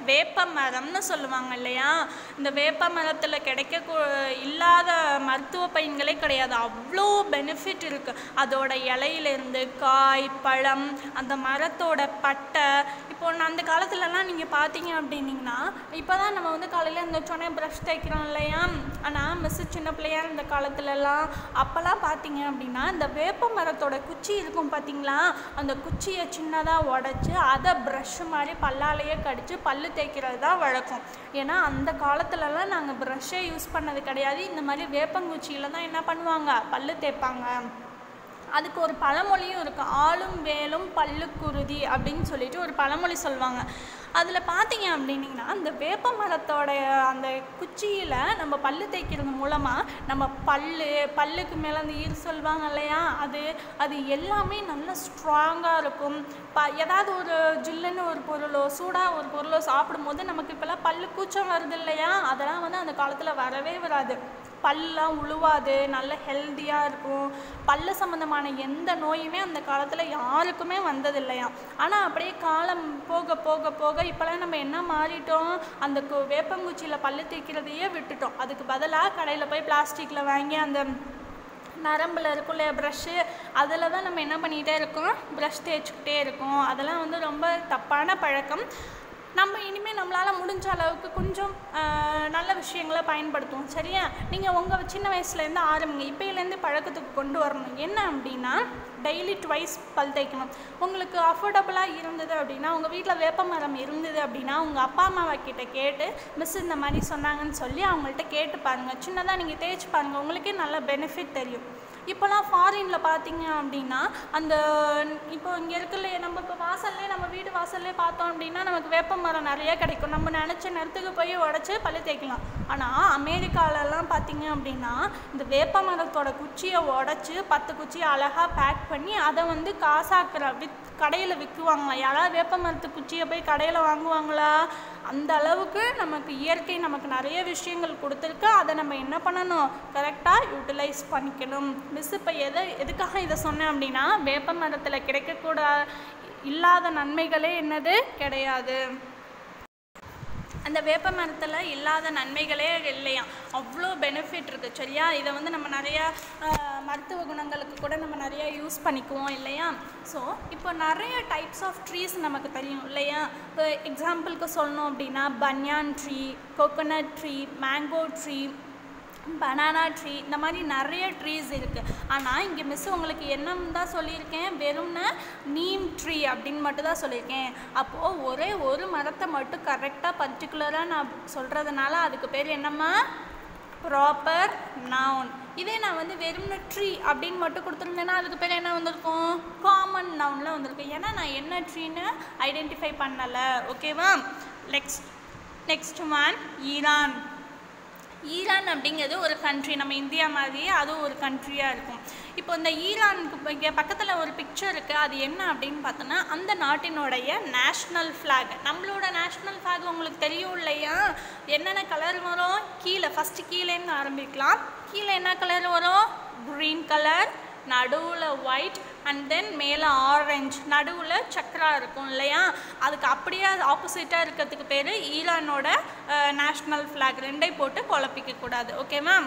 வேப்ப மரம்னு சொல்லுவாங்க இல்லையா இந்த வேப்ப மரத்தில் கிடைக்க இல்லாத மருத்துவ பயன்களே கிடையாது அவ்வளோ பெனிஃபிட் இருக்குது அதோட இலையிலேருந்து காய் பழம் அந்த மரத்தோட பட்டை இப்போ நான் அந்த காலத்துலலாம் நீங்கள் பார்த்தீங்க அப்படின்னீங்கன்னா இப்போ தான் நம்ம வந்து காலையில் எழுந்திரிச்சோடனே ப்ரஷ் தைக்கிறோம் இல்லையா ஆனால் மிஸ்ஸு சின்ன பிள்ளையா இருந்த காலத்துலலாம் அப்போல்லாம் பார்த்தீங்க அப்படின்னா இந்த வேப்ப மரத்தோட குச்சி இருக்கும் பார்த்தீங்களா அந்த குச்சியை சின்னதாக உடச்சி அதை ப்ரஷ் மாதிரி பல்லாலேயே கடித்து பல்லு தேய்க்கிறது தான் வழக்கம் ஏன்னா அந்த காலத்துலலாம் நாங்கள் ப்ரஷ்ஷே யூஸ் பண்ணது கிடையாது இந்த மாதிரி வேப்பங்குச்சியில் தான் என்ன பண்ணுவாங்க பல்லு தேய்ப்பாங்க அதுக்கு ஒரு பழமொழியும் இருக்குது ஆளும் வேலும் பல்லுக்குருதி அப்படின்னு சொல்லிட்டு ஒரு பழமொழி சொல்லுவாங்க அதில் பார்த்தீங்க அப்படின்னீங்கன்னா அந்த வேப்ப மரத்தோட அந்த குச்சியில் நம்ம பல்லு தேய்க்கிறது மூலமாக நம்ம பல்லு பல்லுக்கு மேலே அந்த ஈர் சொல்லுவாங்க இல்லையா அது அது எல்லாமே நல்ல ஸ்ட்ராங்காக இருக்கும் ப ஏதாவது ஒரு ஜில்லுன்னு ஒரு பொருளோ சூடாக ஒரு பொருளோ சாப்பிடும்போது நமக்கு இப்போல்லாம் பல்லு கூச்சம் வருது இல்லையா அதெல்லாம் வந்து அந்த காலத்தில் வரவே வராது பல்லாம் உழுவாது நல்ல ஹெல்த்தியாக இருக்கும் பல்லு சம்மந்தமான எந்த நோயுமே அந்த காலத்தில் யாருக்குமே வந்தது இல்லையா ஆனால் அப்படியே காலம் போக போக போக இப்போலாம் நம்ம என்ன மாறிட்டோம் அந்த கு வேப்பங்குச்சியில் பல்லு தேய்க்கிறதையே விட்டுட்டோம் அதுக்கு பதிலாக கடையில் போய் பிளாஸ்டிக்கில் வாங்கி அந்த நரம்பில் இருக்கும் இல்லையா ப்ரஷ்ஷு அதில் தான் நம்ம என்ன பண்ணிகிட்டே இருக்கோம் ப்ரஷ் தேய்ச்சிக்கிட்டே இருக்கோம் அதெல்லாம் வந்து ரொம்ப தப்பான பழக்கம் நம்ம இனிமேல் நம்மளால் முடிஞ்ச அளவுக்கு கொஞ்சம் ஆஹ், நல்ல விஷயங்களை பயன்படுத்துவோம் சரியா நீங்கள் உங்கள் சின்ன வயசுலேருந்து ஆரம்பிங்க இப்போலேருந்து பழக்கத்துக்கு கொண்டு வரணும் என்ன அப்படின்னா டெய்லி ட்வைஸ் பல் தேய்க்கணும் உங்களுக்கு அஃபோர்டபுளாக இருந்தது அப்படின்னா உங்கள் வீட்டில் வேப்ப மரம் இருந்தது அப்படின்னா உங்கள் அப்பா அம்மாவை கிட்ட கேட்டு மிஸ் இந்த மாதிரி சொன்னாங்கன்னு சொல்லி அவங்கள்ட்ட கேட்டு பாருங்கள் சின்னதாக நீங்கள் தேய்ச்சி பாருங்கள் உங்களுக்கே நல்ல பெனிஃபிட் தெரியும் இப்போலாம் ஃபாரினில் பார்த்தீங்க அப்படின்னா அந்த இப்போ இங்கே இருக்குல்ல நம்ம இப்போ வாசல்லே நம்ம வீடு வாசல்லே பார்த்தோம் அப்படின்னா நமக்கு வேப்ப மரம் நிறைய கிடைக்கும் நம்ம நினச்ச நேரத்துக்கு போய் உடச்சி பல்லு தேய்க்கலாம் ஆனால் அமெரிக்காலலாம் பார்த்தீங்க அப்படின்னா இந்த வேப்ப மரத்தோட குச்சியை உடச்சி பத்து குச்சியை அழகாக பேக் பண்ணி அதை வந்து காசாக்குற வித் கடையில் விற்குவாங்களா யாராவது வேப்ப மரத்து குச்சியை போய் கடையில் வாங்குவாங்களா அந்த அளவுக்கு நமக்கு இயற்கை நமக்கு நிறைய விஷயங்கள் கொடுத்துருக்கு அதை நம்ம என்ன பண்ணணும் கரெக்டாக யூட்டிலைஸ் பண்ணிக்கணும் மிஸ் இப்போ எதை எதுக்காக இதை சொன்னேன் அப்படின்னா வேப்ப மரத்தில் கிடைக்கக்கூட இல்லாத நன்மைகளே என்னது கிடையாது அந்த வேப்ப மரத்தில் இல்லாத நன்மைகளே இல்லையா அவ்வளோ பெனிஃபிட் இருக்குது சரியா இதை வந்து நம்ம நிறையா ஆஹ், மருத்துவ குணங்களுக்கு கூட நம்ம நிறையா யூஸ் பண்ணிக்குவோம் இல்லையா ஸோ இப்போ நிறைய டைப்ஸ் ஆஃப் ட்ரீஸ் நமக்கு தெரியும் இல்லையா இப்போ எக்ஸாம்பிளுக்கு சொல்லணும் அப்படின்னா banyan tree coconut tree mango tree banana tree இந்த மாதிரி நிறைய ட்ரீஸ் இருக்குது ஆனால் இங்கே மிஸ் உங்களுக்கு என்னன்னு தான் சொல்லியிருக்கேன் வெறும்னா நீம் ட்ரீ அப்படின்னு மட்டும் தான் சொல்லியிருக்கேன் அப்போது ஒரே ஒரு மரத்தை மட்டும் கரெக்டாக பர்டிகுலராக நான் சொல்கிறதுனால அதுக்கு பேர் என்னம்மா ப்ராப்பர் நவுன் இதே நான் வந்து வெறும்னு ட்ரீ அப்படின்னு மட்டும் கொடுத்துருந்தேன்னா அதுக்கு பேர் என்ன வந்திருக்கும் காமன் நவுனில் வந்திருக்கும் ஏன்னா நான் என்ன ட்ரீன்னு ஐடென்டிஃபை பண்ணலை ஓகேவா next next one Iran Iran அப்படிங்கிறது ஒரு கண்ட்ரி நம்ம இந்தியா மாதிரியே அதுவும் ஒரு கண்ட்ரியாக இருக்கும் இப்போ இந்த ஈரானுக்கு இங்கே பக்கத்தில் ஒரு பிக்சர் இருக்குது அது என்ன அப்படின்னு பார்த்தோன்னா அந்த நாட்டினுடைய நேஷ்னல் ஃப்ளாக் நம்மளோட நேஷ்னல் ஃப்ளாக் உங்களுக்கு தெரியும் இல்லையா என்னென்ன கலர் வரும் கீழே ஃபஸ்ட்டு கீழேன்னு ஆரம்பிக்கலாம் கீழே என்ன கலர் வரும் க்ரீன் கலர் நடுவில் ஒயிட் அண்ட் தென் மேலே ஆரஞ்சு நடுவில் சக்கரா இருக்கும் இல்லையா அதுக்கு அப்படியே ஆப்போசிட்டாக இருக்கிறதுக்கு பேர் ஈரானோட நேஷ்னல் ஃப்ளாக் ரெண்டை போட்டு குழப்பிக்க கூடாது ஓகேவா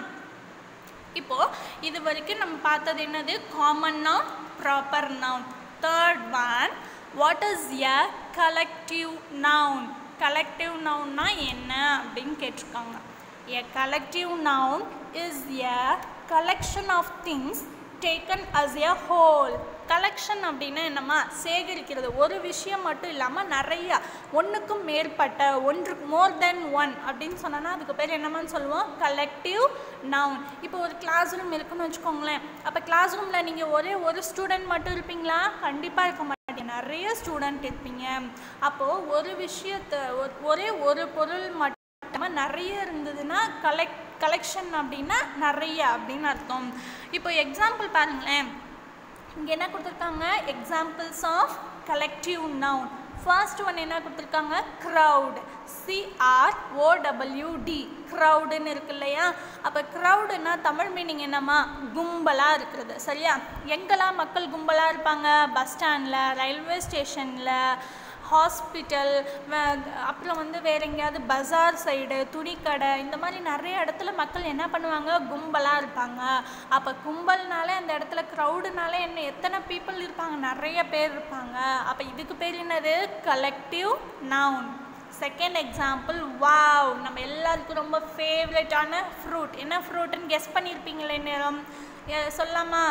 இப்போது இது வரைக்கும் நம்ம பார்த்தது என்னது common noun proper noun third one what is a collective noun collective நவுன்னா என்ன அப்படின்னு கேட்டிருக்காங்க a collective noun is a collection of things taken as a whole collection அப்படின்னா என்னம்மா சேகரிக்கிறது ஒரு விஷயம் மட்டும் இல்லாமல் நிறையா ஒன்றுக்கும் மேற்பட்ட ஒன்று மோர் தென் ஒன் அப்படின்னு சொன்னோன்னா அதுக்கு பேர் என்னமான்னு சொல்லுவோம் கலெக்டிவ் நவுன் இப்போ ஒரு கிளாஸ் ரூம் இருக்குன்னு வச்சுக்கோங்களேன் அப்போ கிளாஸ் ரூமில் நீங்கள் ஒரே ஒரு ஸ்டூடெண்ட் மட்டும் இருப்பீங்களா கண்டிப்பாக இருக்க மாட்டீங்க நிறைய ஸ்டூடெண்ட் இருப்பீங்க அப்போது ஒரு விஷயத்தை ஒ- ஒரே ஒரு பொருள் மட்டும் இல்லாமல் நிறைய இருந்ததுன்னா கலெக்ட் கலெக்ஷன் அப்படின்னா நிறைய அப்படின்னு அர்த்தம் இப்போ எக்ஸாம்பிள் பாருங்களேன் இங்கே என்ன கொடுத்துருக்காங்க examples of collective noun first one என்ன கொடுத்துருக்காங்க க்ரௌட் சிஆர் ஓடபிள்யூடி க்ரௌடுன்னு இருக்கு இல்லையா அப்போ க்ரௌடுன்னா தமிழ் மீனிங் என்னம்மா கும்பலாக இருக்கிறது சரியா எங்கெல்லாம் மக்கள் கும்பலாக இருப்பாங்க பஸ் ஸ்டாண்டில் ரயில்வே ஸ்டேஷனில் ஹாஸ்பிட்டல் அப்புறம் வந்து வேற எங்கேயாவது பஜார் சைடு துணிக்கடை இந்த மாதிரி நிறைய இடத்துல மக்கள் என்ன பண்ணுவாங்க கும்பலாக இருப்பாங்க அப்போ கும்பல்னாலே அந்த இடத்துல க்ரௌடுனாலே என்ன எத்தனை பீப்புள் இருப்பாங்க நிறைய பேர் இருப்பாங்க அப்போ இதுக்கு பேர் என்னது collective noun second example wow நம்ம எல்லாருக்கும் ரொம்ப ஃபேவரட்டான ஃப்ரூட் என்ன ஃப்ரூட்டுன்னு கெஸ் பண்ணியிருப்பீங்களே நேரம் எ- சொல்லாமா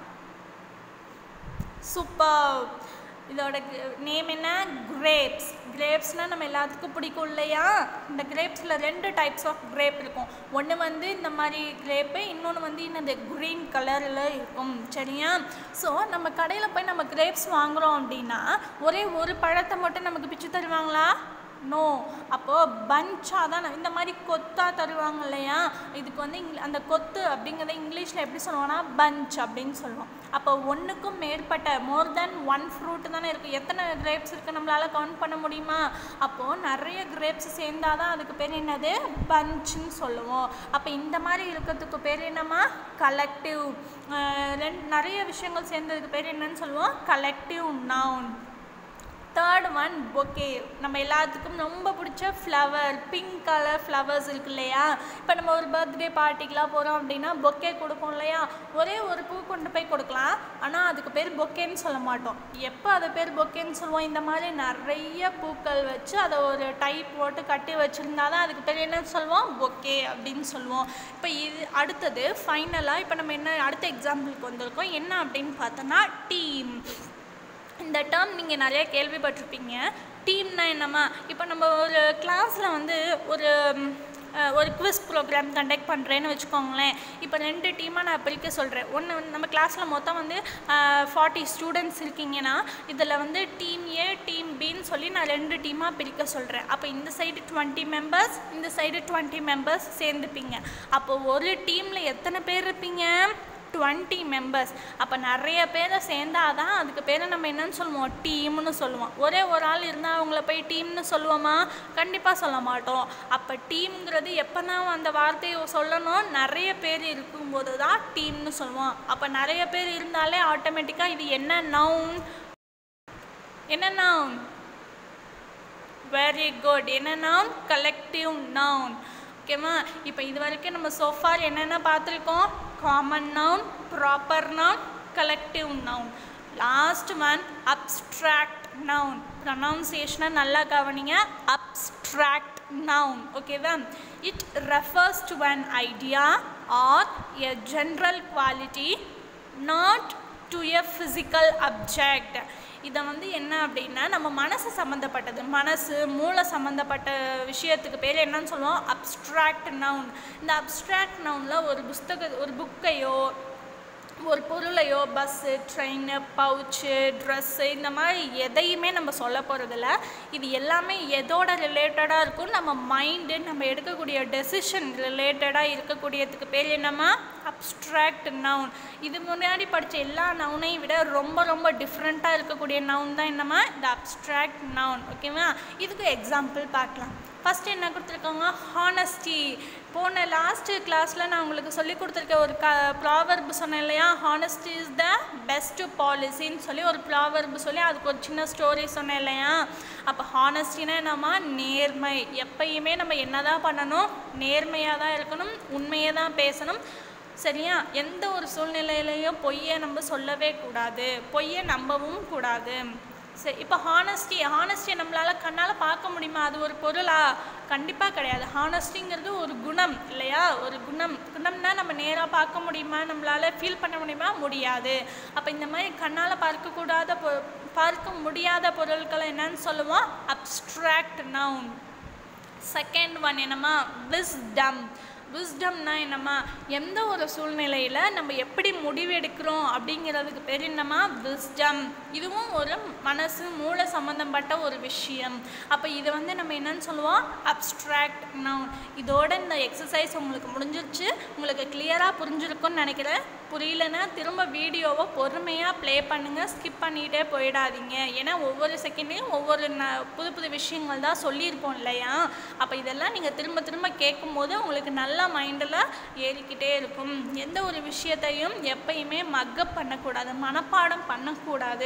சூப்பர் இதோட நேம் என்ன கிரேப்ஸ் கிரேப்ஸ்னால் நம்ம எல்லாத்துக்கும் பிடிக்கும் இல்லையா இந்த கிரேப்ஸில் ரெண்டு டைப்ஸ் ஆஃப் கிரேப் இருக்கும் ஒன்று வந்து இந்த மாதிரி கிரேப்பு இன்னொன்று வந்து இந்த க்ரீன் கலரில் இருக்கும் சரியா ஸோ நம்ம கடையில் போய் நம்ம கிரேப்ஸ் வாங்குகிறோம் அப்படின்னா ஒரே ஒரு பழத்தை மட்டும் நமக்கு பிச்சு தருவாங்களா நோ அப்போது பஞ்சாக தான் இந்த மாதிரி கொத்தாக தருவாங்க இல்லையா இதுக்கு வந்து இங் அந்த கொத்து அப்படிங்கிறத இங்கிலீஷில் எப்படி சொல்லுவோம்னா பஞ்ச் அப்படின்னு சொல்லுவோம் அப்போ ஒன்றுக்கும் மேற்பட்ட மோர் தென் ஒன் ஃப்ரூட் தானே இருக்குது எத்தனை கிரேப்ஸ் இருக்குது நம்மளால் கவுண்ட் பண்ண முடியுமா அப்போது நிறைய கிரேப்ஸ் சேர்ந்தாதான் தான் அதுக்கு பேர் என்னது பஞ்சுன்னு சொல்லுவோம் அப்போ இந்த மாதிரி இருக்கிறதுக்கு பேர் என்னம்மா கலெக்டிவ் ரெண்டு நிறைய விஷயங்கள் சேர்ந்ததுக்கு பேர் என்னன்னு சொல்லுவோம் collective noun third one bouquet நம்ம எல்லாத்துக்கும் ரொம்ப பிடிச்ச ஃப்ளவர் பிங்க் கலர் ஃப்ளவர்ஸ் இருக்கு இல்லையா இப்போ நம்ம ஒரு பர்த்டே பார்ட்டிக்கெலாம் போகிறோம் அப்படின்னா பொக்கே கொடுப்போம் இல்லையா ஒரே ஒரு பூ கொண்டு போய் கொடுக்கலாம் ஆனால் அதுக்கு பேர் பொக்கேன்னு சொல்ல மாட்டோம் எப்போ அது பேர் பொக்கேன்னு சொல்லுவோம் இந்த மாதிரி நிறைய பூக்கள் வச்சு அதை ஒரு டை போட்டு கட்டி வச்சுருந்தா தான் அதுக்கு பேர் என்ன சொல்லுவோம் பொக்கே அப்படின்னு சொல்லுவோம் இப்போ இது அடுத்தது ஃபைனலாக இப்போ நம்ம என்ன அடுத்த எக்ஸாம்பிளுக்கு வந்திருக்கோம் என்ன அப்படின்னு பார்த்தோன்னா டீம் இந்த டேர்ம் நீங்கள் நிறைய கேள்விப்பட்டிருப்பீங்க டீம்னா என்னம்மா இப்போ நம்ம ஒரு கிளாஸில் வந்து ஒரு ம், அஹ், ஒரு குவிஸ் ப்ரோக்ராம் கண்டக்ட் பண்ணுறேன்னு வச்சுக்கோங்களேன் இப்போ ரெண்டு டீமாக நான் பிரிக்க சொல்கிறேன் ஒன்று நம்ம கிளாஸில் மொத்தம் வந்து ஃபார்ட்டி ஸ்டூடெண்ட்ஸ் இருக்கீங்கன்னா இதில் வந்து டீம் ஏ டீம் பின்னு சொல்லி நான் ரெண்டு டீமாக பிரிக்க சொல்கிறேன் அப்போ இந்த சைடு டுவெண்ட்டி மெம்பர்ஸ் இந்த சைடு டுவெண்ட்டி மெம்பர்ஸ் சேர்ந்துப்பீங்க அப்போ ஒரு டீமில் எத்தனை பேர் இருப்பீங்க டுவெண்ட்டி மெம்பர்ஸ் அப்போ நிறைய பேரை சேர்ந்தாதான் அதுக்கு பேரை நம்ம என்னன்னு சொல்லுவோம் டீம்னு சொல்லுவோம் ஒரே ஒரு ஆள் இருந்தால் அவங்கள போய் டீம்னு சொல்லுவோமா கண்டிப்பாக சொல்ல மாட்டோம் அப்போ டீம்ங்கிறது எப்போ தான் அந்த வார்த்தையை சொல்லணும் நிறைய பேர் இருக்கும்போது தான் டீம்னு சொல்லுவோம் அப்போ நிறைய பேர் இருந்தாலே ஆட்டோமேட்டிக்காக இது என்ன நவுன் என்ன நவுன் வெரி குட் என்ன நவுன் கலெக்டிவ் நவுன் ஓகேவா இப்போ இது வரைக்கும் நம்ம சோஃபார் என்னென்ன பார்த்துருக்கோம் common noun proper noun collective noun last one abstract noun ப்ரொனவுன்சியேஷனை நல்லா கவனிங்க அப்ஸ்ட்ராக்ட் நவுன் ஓகேவா it refers to an idea or a general quality not to a physical object இதை வந்து என்ன அப்படின்னா நம்ம மனசு சம்மந்தப்பட்டது மனசு மூளை சம்மந்தப்பட்ட விஷயத்துக்கு பேர் என்னன்னு சொல்லுவோம் அப்ஸ்ட்ராக்ட் நவுன் இந்த அப்ஸ்ட்ராக்ட் நவுனில் ஒரு புஸ்தக ஒரு புக்கையோ ஒரு பொருளையோ பஸ்ஸு ட்ரெயின் பவுச்சு ட்ரெஸ்ஸு இந்த மாதிரி எதையுமே நம்ம சொல்ல போகிறதில்ல இது எல்லாமே எதோட ரிலேட்டடாக இருக்கும் நம்ம மைண்டு நம்ம எடுக்கக்கூடிய டெசிஷன் ரிலேட்டடாக இருக்கக்கூடியதுக்கு பேர் என்னம்மா அப்ஸ்ட்ராக்ட் நவுன் இது முன்னாடி படித்த எல்லா நவுனையும் விட ரொம்ப ரொம்ப டிஃப்ரெண்ட்டாக இருக்கக்கூடிய நவுன் தான் என்னம்மா இந்த அப்ஸ்ட்ராக்ட் நவுன் ஓகேவா இதுக்கு எக்ஸாம்பிள் பார்க்கலாம் ஃபஸ்ட்டு என்ன கொடுத்துருக்காங்க ஹானஸ்டி போன லாஸ்ட்டு கிளாஸில் நான் உங்களுக்கு சொல்லி கொடுத்துருக்க ஒரு க ப்ராவர்ப் சொன்னேன் இல்லையா ஹானஸ்டி இஸ் த பெஸ்ட்டு பாலிசின்னு சொல்லி ஒரு ப்ராவர்ப் சொல்லி அதுக்கு ஒரு சின்ன ஸ்டோரி சொன்னேன் இல்லையா அப்போ ஹானஸ்டினா என்னம்மா நேர்மை எப்பயுமே நம்ம என்ன தான் பண்ணணும் நேர்மையாக தான் இருக்கணும் உண்மையை தான் பேசணும் சரியா எந்த ஒரு சூழ்நிலையிலையும் பொய்யை நம்ம சொல்லவே கூடாது பொய்யை நம்பவும் கூடாது சரி இப்போ ஹானஸ்டி ஹானஸ்டியை நம்மளால் கண்ணால் பார்க்க முடியுமா அது ஒரு பொருளா கண்டிப்பாக கிடையாது ஹானஸ்டிங்கிறது ஒரு குணம் இல்லையா ஒரு குணம் குணம்னா நம்ம நேராக பார்க்க முடியுமா நம்மளால் ஃபீல் பண்ண முடியுமா முடியாது அப்போ இந்த மாதிரி கண்ணால் பார்க்கக்கூடாத பொ பார்க்க முடியாத பொருட்களை என்னன்னு சொல்லுவோம் அப்ஸ்ட்ராக்ட் நவுன் செகண்ட் ஒன் என்னம்மா விஸ்டம் விஸ்டம்னா என்னம்மா எந்த ஒரு சூழ்நிலையில் நம்ம எப்படி முடிவெடுக்கிறோம் அப்படிங்கிறதுக்கு பேர் என்னம்மா விஸ்டம் இதுவும் ஒரு மனசு மூளை சம்மந்தப்பட்ட ஒரு விஷயம் அப்போ இதை வந்து நம்ம என்னன்னு சொல்லுவோம் அப்ஸ்ட்ராக்ட் நவுன் இதோட இந்த எக்ஸசைஸ் உங்களுக்கு முடிஞ்சிருச்சு உங்களுக்கு கிளியராக புரிஞ்சிருக்கும்னு நினைக்கிறேன் புரியலன்னா திரும்ப வீடியோவை பொறுமையாக ப்ளே பண்ணுங்கள் ஸ்கிப் பண்ணிகிட்டே போயிடாதீங்க ஏன்னா ஒவ்வொரு செகண்ட்லேயும் ஒவ்வொரு ந புது புது விஷயங்கள் தான் சொல்லியிருப்போம் இல்லையா அப்போ இதெல்லாம் நீங்கள் திரும்ப திரும்ப கேட்கும்போது உங்களுக்கு நல்ல மைண்டில் ஏறிக்கிட்டே இருக்கும் எந்த ஒரு விஷயத்தையும் எப்பயுமே மக்கப் பண்ணக்கூடாது மனப்பாடம் பண்ணக்கூடாது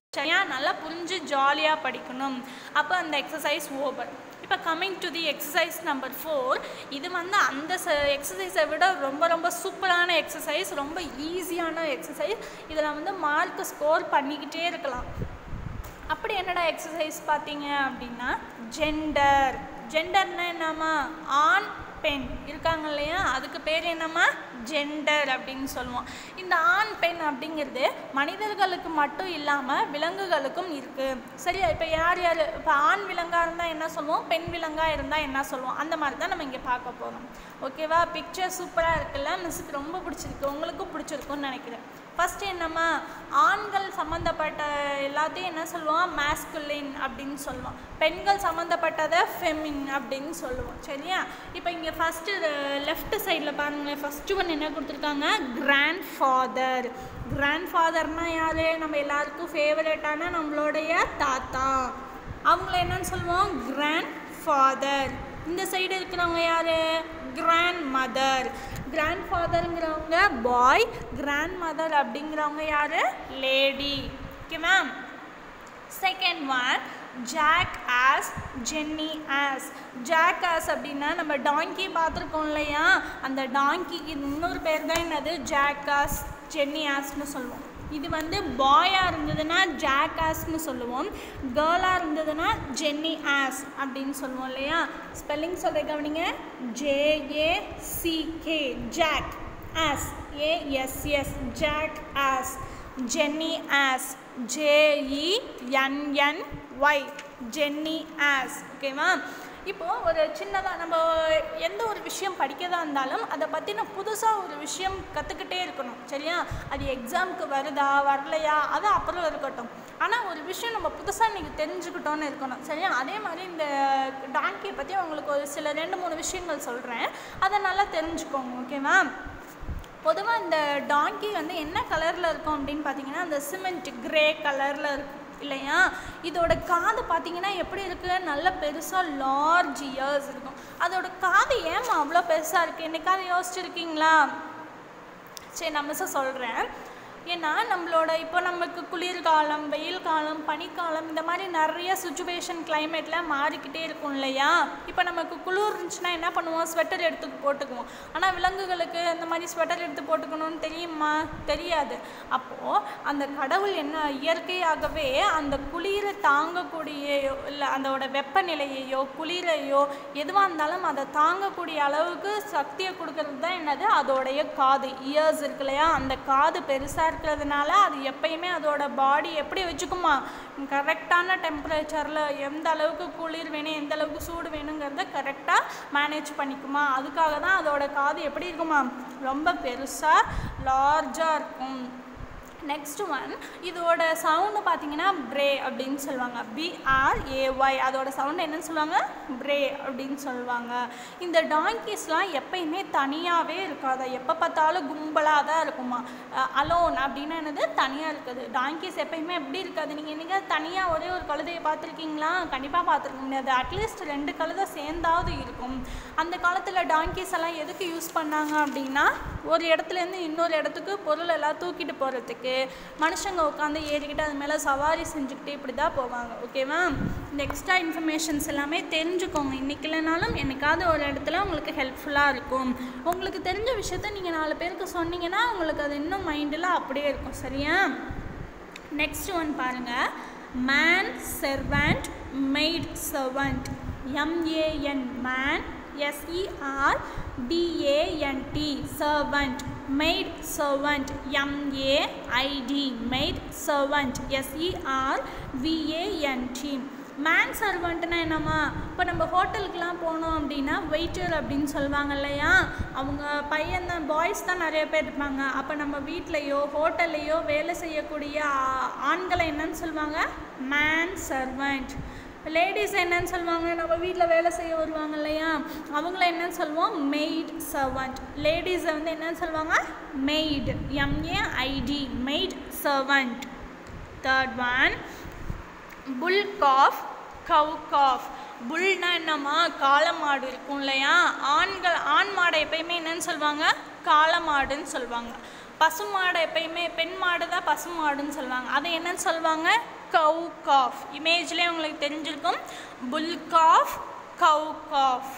சரியா நல்லா புரிஞ்சு ஜாலியாக படிக்கணும் அப்போ அந்த எக்ஸசைஸ் ஓவர் இப்போ coming to the exercise number four இது வந்து அந்த எக்ஸசைஸை விட ரொம்ப ரொம்ப சூப்பரான எக்ஸசைஸ் ரொம்ப ஈஸியான எக்ஸசைஸ் இதில் வந்து மார்க் ஸ்கோர் பண்ணிக்கிட்டே இருக்கலாம் அப்படி என்னடா எக்ஸசைஸ் பார்த்தீங்க அப்படின்னா ஜெண்டர் ஜெண்டர்னா என்னம்மா ஆண் பெண் இருக்காங்க இல்லையா அதுக்கு பேர் என்னம்மா ஜெண்டர் அப்படின்னு சொல்லுவோம் இந்த ஆண் பெண் அப்படிங்கிறது மனிதர்களுக்கு மட்டும் இல்லாமல் விலங்குகளுக்கும் இருக்குது சரியா இப்போ யார் யார் இப்போ ஆண் விலங்காக இருந்தால் என்ன சொல்லுவோம் பெண் விலங்காக இருந்தால் என்ன சொல்லுவோம் அந்த மாதிரி தான் நம்ம இங்கே பார்க்க போகிறோம் ஓகேவா பிக்சர் சூப்பராக இருக்குல்ல மிஸ்ஸுக்கு ரொம்ப பிடிச்சிருக்கு உங்களுக்கும் பிடிச்சிருக்கும்னு நினைக்கிறேன் ஃபஸ்ட்டு என்னம்மா ஆண்கள் சம்மந்தப்பட்ட எல்லாத்தையும் என்ன சொல்லுவோம் மேஸ்குலின் அப்படின்னு சொல்லுவோம் பெண்கள் சம்மந்தப்பட்டதை ஃபெமின் அப்படின்னு சொல்லுவோம் சரியா இப்போ இங்கே ஃபஸ்ட்டு லெஃப்ட் சைடில் பாருங்களேன் ஃபஸ்ட்டு ஒன்று என்ன கொடுத்துருக்காங்க கிராண்ட் ஃபாதர் கிராண்ட் ஃபாதர்னால் யார் நம்ம எல்லாருக்கும் ஃபேவரட்டான நம்மளுடைய தாத்தா அவங்கள என்னன்னு சொல்லுவோம் கிராண்ட் ஃபாதர் இந்த சைடு இருக்கிறவங்க யார் கிராண்ட் மதர் கிராண்ட் ஃபாதருங்கிறவங்க பாய் கிராண்ட் மதர் அப்படிங்கிறவங்க யார் lady okay ma'am second one jack ass jenny ass jack ass அப்படின்னா நம்ம டாங்கி பார்த்துருக்கோம் இல்லையா அந்த டாங்கிக்கு இன்னொரு பேர் தான் என்னது ஜாக் ஆஸ் ஜென்னி ஆஸ்னு சொல்லுவோம் இது வந்து பாயாக இருந்ததுன்னா ஜாக் ஆஸ்னு சொல்லுவோம் கேர்ளாக இருந்ததுன்னா ஜென்னி ஆஸ் அப்படின்னு சொல்லுவோம் இல்லையா ஸ்பெல்லிங் சொல்ல கவனிங்க J A C K jack ass A S S jack ass jenny ass J E N N Y jenny ass ஓகேவா இப்போது ஒரு சின்னதாக நம்ம எந்த ஒரு விஷயம் படிக்கதா இருந்தாலும் அதை பற்றின புதுசாக ஒரு விஷயம் கற்றுக்கிட்டே இருக்கணும் சரியா அது எக்ஸாமுக்கு வருதா வரலையா அது அப்புறம் இருக்கட்டும் ஆனால் ஒரு விஷயம் நம்ம புதுசாக இன்றைக்கி தெரிஞ்சுக்கிட்டோன்னு இருக்கணும் சரியா அதே மாதிரி இந்த டாங்கியை பற்றி உங்களுக்கு ஒரு சில ரெண்டு மூணு விஷயங்கள் சொல்கிறேன் அதை நல்லா தெரிஞ்சுக்கோங்க ஓகேவா பொதுவாக இந்த டாங்கி வந்து என்ன கலரில் இருக்கும் அப்படின்னு பார்த்தீங்கன்னா அந்த சிமெண்ட் கிரே கலரில் இருக்கும் இல்லையா இதோட காது பார்த்தீங்கன்னா எப்படி இருக்குது நல்ல பெருசாக லார்ஜ் இயர்ஸ் இருக்கும் அதோட காது ஏமா அவ்வளோ பெருசாக இருக்குது என்னைக்காவது யோசிச்சிருக்கீங்களா சரி நான் மிஸ்ஸை சொல்கிறேன் ஏன்னா நம்மளோட இப்போ நமக்கு குளிர்காலம் வெயில் காலம் பனிக்காலம் இந்த மாதிரி நிறைய சுச்சுவேஷன் கிளைமேட்டில் மாறிக்கிட்டே இருக்கும் இல்லையா இப்போ நமக்கு குளிர் இருந்துச்சுன்னா என்ன பண்ணுவோம் ஸ்வெட்டர் எடுத்து போட்டுக்குவோம் ஆனால் விலங்குகளுக்கு இந்த மாதிரி ஸ்வெட்டர் எடுத்து போட்டுக்கணும்னு தெரியுமா தெரியாது அப்போது அந்த கடவுள் என்ன இயற்கையாகவே அந்த குளிரை தாங்கக்கூடிய இல்லை அதோட வெப்பநிலையையோ குளிரையோ எதுவாக இருந்தாலும் அதை தாங்கக்கூடிய அளவுக்கு சக்தியை கொடுக்கறது தான் என்னது அதோடைய காது இயர்ஸ் இருக்கு இல்லையா அந்த காது பெருசாக இருக்கிறதுனால அது எப்பயுமே அதோட பாடி எப்படி வச்சுக்குமா கரெக்டான டெம்பரேச்சரில் எந்த அளவுக்கு குளிர் வேணும் எந்த அளவுக்கு சூடு வேணுங்கிறத கரெக்டாக மேனேஜ் பண்ணிக்குமா அதுக்காக தான் அதோட காது எப்படி இருக்குமா ரொம்ப பெருசாக லார்ஜாக இருக்கும் நெக்ஸ்ட் ஒன் இதோட சவுண்டு பார்த்தீங்கன்னா பிரே அப்படின்னு சொல்லுவாங்க பிஆர்ஏஒய் அதோட சவுண்டு என்னன்னு சொல்லுவாங்க பிரே அப்படின்னு சொல்லுவாங்க இந்த டாங்கிஸ்லாம் எப்பயுமே தனியாகவே இருக்காது எப்போ பார்த்தாலும் கும்பலாக தான் இருக்குமா அலோன் அப்படின்னு என்னது தனியாக இருக்குது டாங்கிஸ் எப்பயுமே எப்படி இருக்காது நீங்கள் என்னைக்கு தனியாக ஒரே ஒரு கழுதையை பார்த்துருக்கீங்களா கண்டிப்பாக பார்த்துருக்க முடியாது அட்லீஸ்ட் ரெண்டு கழுதை சேர்ந்தாவது இருக்கும் அந்த காலத்தில் டாங்கிஸ் எல்லாம் எதுக்கு யூஸ் பண்ணாங்க அப்படின்னா ஒரு இடத்துலேருந்து இன்னொரு இடத்துக்கு பொருள் எல்லாம் தூக்கிட்டு போகிறதுக்கு மனுஷங்க உட்காந்து ஏறிக்கிட்டு அது மேலே சவாரி செஞ்சுக்கிட்டு இப்படி தான் போவாங்க ஓகேவா இந்த எக்ஸ்ட்ரா இன்ஃபர்மேஷன்ஸ் எல்லாமே தெரிஞ்சுக்கோங்க இன்றைக்கி இல்லைனாலும் என்னைக்காவது ஒரு இடத்துல உங்களுக்கு ஹெல்ப்ஃபுல்லாக இருக்கும் உங்களுக்கு தெரிஞ்ச விஷயத்த நீங்கள் நாலு பேருக்கு சொன்னீங்கன்னா உங்களுக்கு அது இன்னும் மைண்டில் அப்படியே இருக்கும் சரியா நெக்ஸ்ட் ஒன் பாருங்கள் man servant maid servant M A N man S E R T A N T servant maid servant M A I D maid servant S E R V A N T man சர்வெண்ட்னா என்னம்மா இப்போ நம்ம ஹோட்டலுக்குலாம் போனோம் அப்படின்னா வெயிட்டர் அப்படின்னு சொல்லுவாங்க இல்லையா அவங்க பையன் தான் பாய்ஸ் தான் நிறைய பேர் இருப்பாங்க அப்போ நம்ம வீட்லேயோ ஹோட்டல்லையோ வேலை செய்யக்கூடிய ஆ- ஆண்களை என்னன்னு சொல்லுவாங்க மேன் சர்வெண்ட் லேடிஸ் என்னன்னு சொல்லுவாங்க நம்ம வீட்டில் வேலை செய்ய வருவாங்க இல்லையா அவங்கள என்னன்னு சொல்லுவோம் மெய்ட் சர்வெண்ட் லேடிஸை வந்து என்னன்னு சொல்லுவாங்க maid M A I D maid servant third one bull calf cow calf புல்னா என்னம்மா காளமாடு இருக்கும் இல்லையா ஆண்கள் ஆண் மாடை எப்பயுமே என்னன்னு சொல்லுவாங்க காளமாடுன்னு சொல்லுவாங்க பசுமாடை எப்பயுமே பெண் மாடு தான் பசுமாடுன்னு சொல்லுவாங்க அதை என்னன்னு சொல்லுவாங்க கவு காஃப் இமேஜ்லேயே உங்களுக்கு தெரிஞ்சிருக்கும் புல் காஃப் கவு காஃப்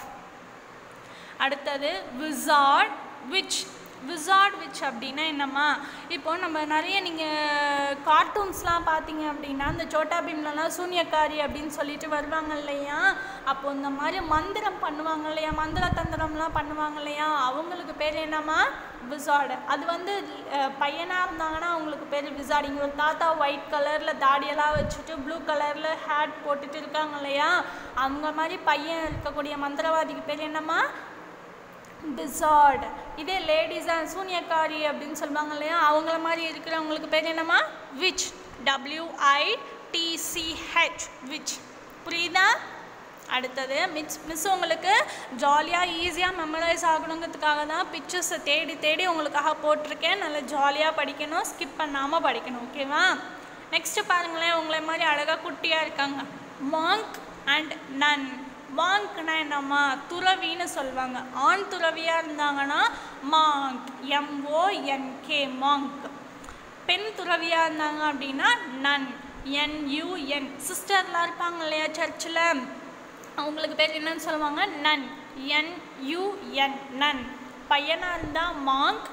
அடுத்தது விசார்ட் விச் விசார்ட் விச் அப்படின்னா என்னம்மா இப்போ நம்ம நிறைய நீங்கள் கார்ட்டூன்ஸ்லாம் பார்த்தீங்க அப்படின்னா இந்த சோட்டா பீம்லலாம் சூன்யக்காரி அப்படின்னு சொல்லிட்டு வருவாங்க இல்லையா அப்போ இந்த மாதிரி மந்திரம் பண்ணுவாங்க இல்லையா மந்திர தந்திரம்லாம் பண்ணுவாங்க இல்லையா அவங்களுக்கு பேர் என்னம்மா விசார்டு அது வந்து பையனாக இருந்தாங்கன்னா அவங்களுக்கு பேர் விசார்டு இங்கே ஒரு தாத்தா ஒயிட் கலரில் தாடியெல்லாம் வச்சுட்டு ப்ளூ கலரில் ஹேட் போட்டுட்டு இருக்காங்க இல்லையா அவங்க மாதிரி பையன் இருக்கக்கூடிய மந்திரவாதிக்கு பேர் என்னம்மா பிசார்ட் இதே லேடிஸாக சூன்யக்காரி அப்படின்னு சொல்லுவாங்க இல்லையா அவங்கள மாதிரி இருக்கிறவங்களுக்கு பேர் என்னம்மா விச் டபிள்யூஐ டிசிஹெச் விச் புரியுதா அடுத்தது மிஸ் மிஸ் உங்களுக்கு ஜாலியாக ஈஸியாக மெமரைஸ் ஆகணுங்கிறதுக்காக தான் பிக்சர்ஸை தேடி தேடி உங்களுக்காக போட்டிருக்கேன் நல்லா ஜாலியாக படிக்கணும் ஸ்கிப் பண்ணாமல் படிக்கணும் ஓகேவா நெக்ஸ்ட்டு பாருங்களேன் உங்களை மாதிரி அழகாக குட்டியாக இருக்காங்க மாங்க் அண்ட் நன் மாங்க்னா என்னம்மா துறவின்னு சொல்லுவாங்க ஆண் துறவியாக இருந்தாங்கன்னா மாங்க் எம்ஓஎன்கே மாங்க் பெண் துறவியாக இருந்தாங்க அப்படின்னா நன் என்யூஎன் சிஸ்டர்லாம் இருப்பாங்க இல்லையா சர்ச்சில் அவங்களுக்கு பேர் என்னன்னு சொல்லுவாங்க நன் என்யூஎன் நன் பையனாக இருந்தால் மாங்க்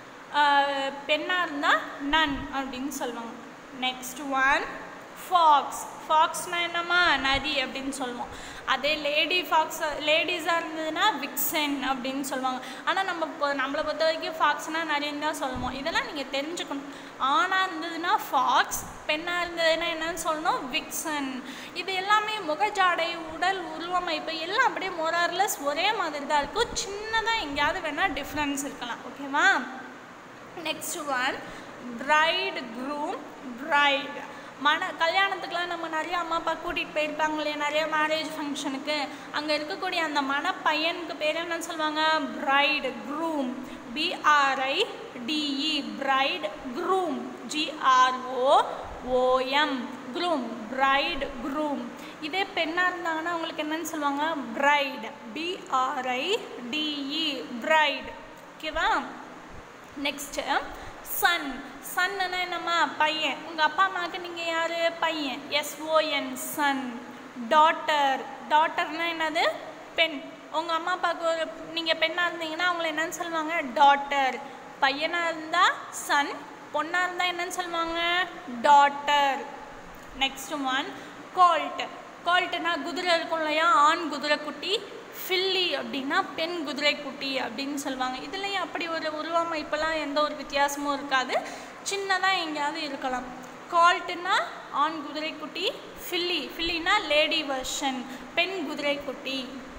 பெண்ணாக இருந்தால் நன் அப்படின்னு சொல்லுவாங்க நெக்ஸ்ட் ஒன் ஃபாக்ஸ் ஃபாக்ஸ்னால் என்னம்மா நரி அப்படின்னு சொல்லுவோம் அதே லேடி ஃபாக்ஸ் லேடிஸாக இருந்ததுன்னா விக்சன் அப்படின்னு சொல்லுவாங்க ஆனால் நம்ம இப்போ நம்மளை பொறுத்த வரைக்கும் ஃபாக்ஸ்னால் நரின்னு தான் சொல்லுவோம் இதெல்லாம் நீங்கள் தெரிஞ்சுக்கணும் ஆணாக இருந்ததுன்னா ஃபாக்ஸ் பெண்ணாக இருந்ததுன்னா என்னன்னு சொல்லணும் விக்சன் இது எல்லாமே முகஜாடை உடல் உருவமைப்பு எல்லாம் அப்படியே மொரார்லஸ் ஒரே மாதிரி தான் இருக்கும் சின்னதாக எங்கேயாவது வேணால் டிஃப்ரென்ஸ் இருக்கலாம் ஓகேவா next one bride groom bride மன கல்யாணத்துக்குலாம் நம்ம நிறைய அம்மா அப்பா கூட்டிகிட்டு போயிருப்பாங்க இல்லையா நிறைய மேரேஜ் ஃபங்க்ஷனுக்கு அங்கே இருக்கக்கூடிய அந்த மண பையனுக்கு பேர் என்னன்னு சொல்லுவாங்க bride groom B R I D E bride groom G R O O M groom bride groom இதே பெண்ணாக இருந்தாங்கன்னா அவங்களுக்கு என்னன்னு சொல்லுவாங்க பிரைட் பிஆர்ஐ டிஇ பிரைட் ஓகேவா நெக்ஸ்ட்டு சன் சன்னுன்னா என்னம்மா பையன் உங்கள் அப்பா அம்மாவுக்கு நீங்கள் யார் பையன் எஸ்ஓஎன் சன் டாட்டர் டாட்டர்னா என்னது பெண் உங்கள் அம்மா அப்பாவுக்கு ஒரு நீங்கள் பெண்ணாக இருந்தீங்கன்னா அவங்கள என்னன்னு சொல்லுவாங்க டாட்டர் பையனாக இருந்தால் சன் பொண்ணாக இருந்தால் என்னன்னு சொல்லுவாங்க டாட்டர் நெக்ஸ்ட் ஒன் கோல்ட் கோல்ட்டுனா குதிரை இருக்கும் இல்லையா ஆண் குதிரை குட்டி ஃபில்லி அப்படின்னா பெண் குதிரை குட்டி அப்படின்னு சொல்லுவாங்க இதுலேயும் அப்படி ஒரு உருவமைப்பெல்லாம் எந்த ஒரு வித்தியாசமும் இருக்காது சின்னதாக எங்கேயாவது இருக்கலாம் கால்ட்டுனா ஆண் குதிரை குட்டி ஃபில்லி ஃபில்லினா லேடி வெர்ஷன் பெண் குதிரை குட்டி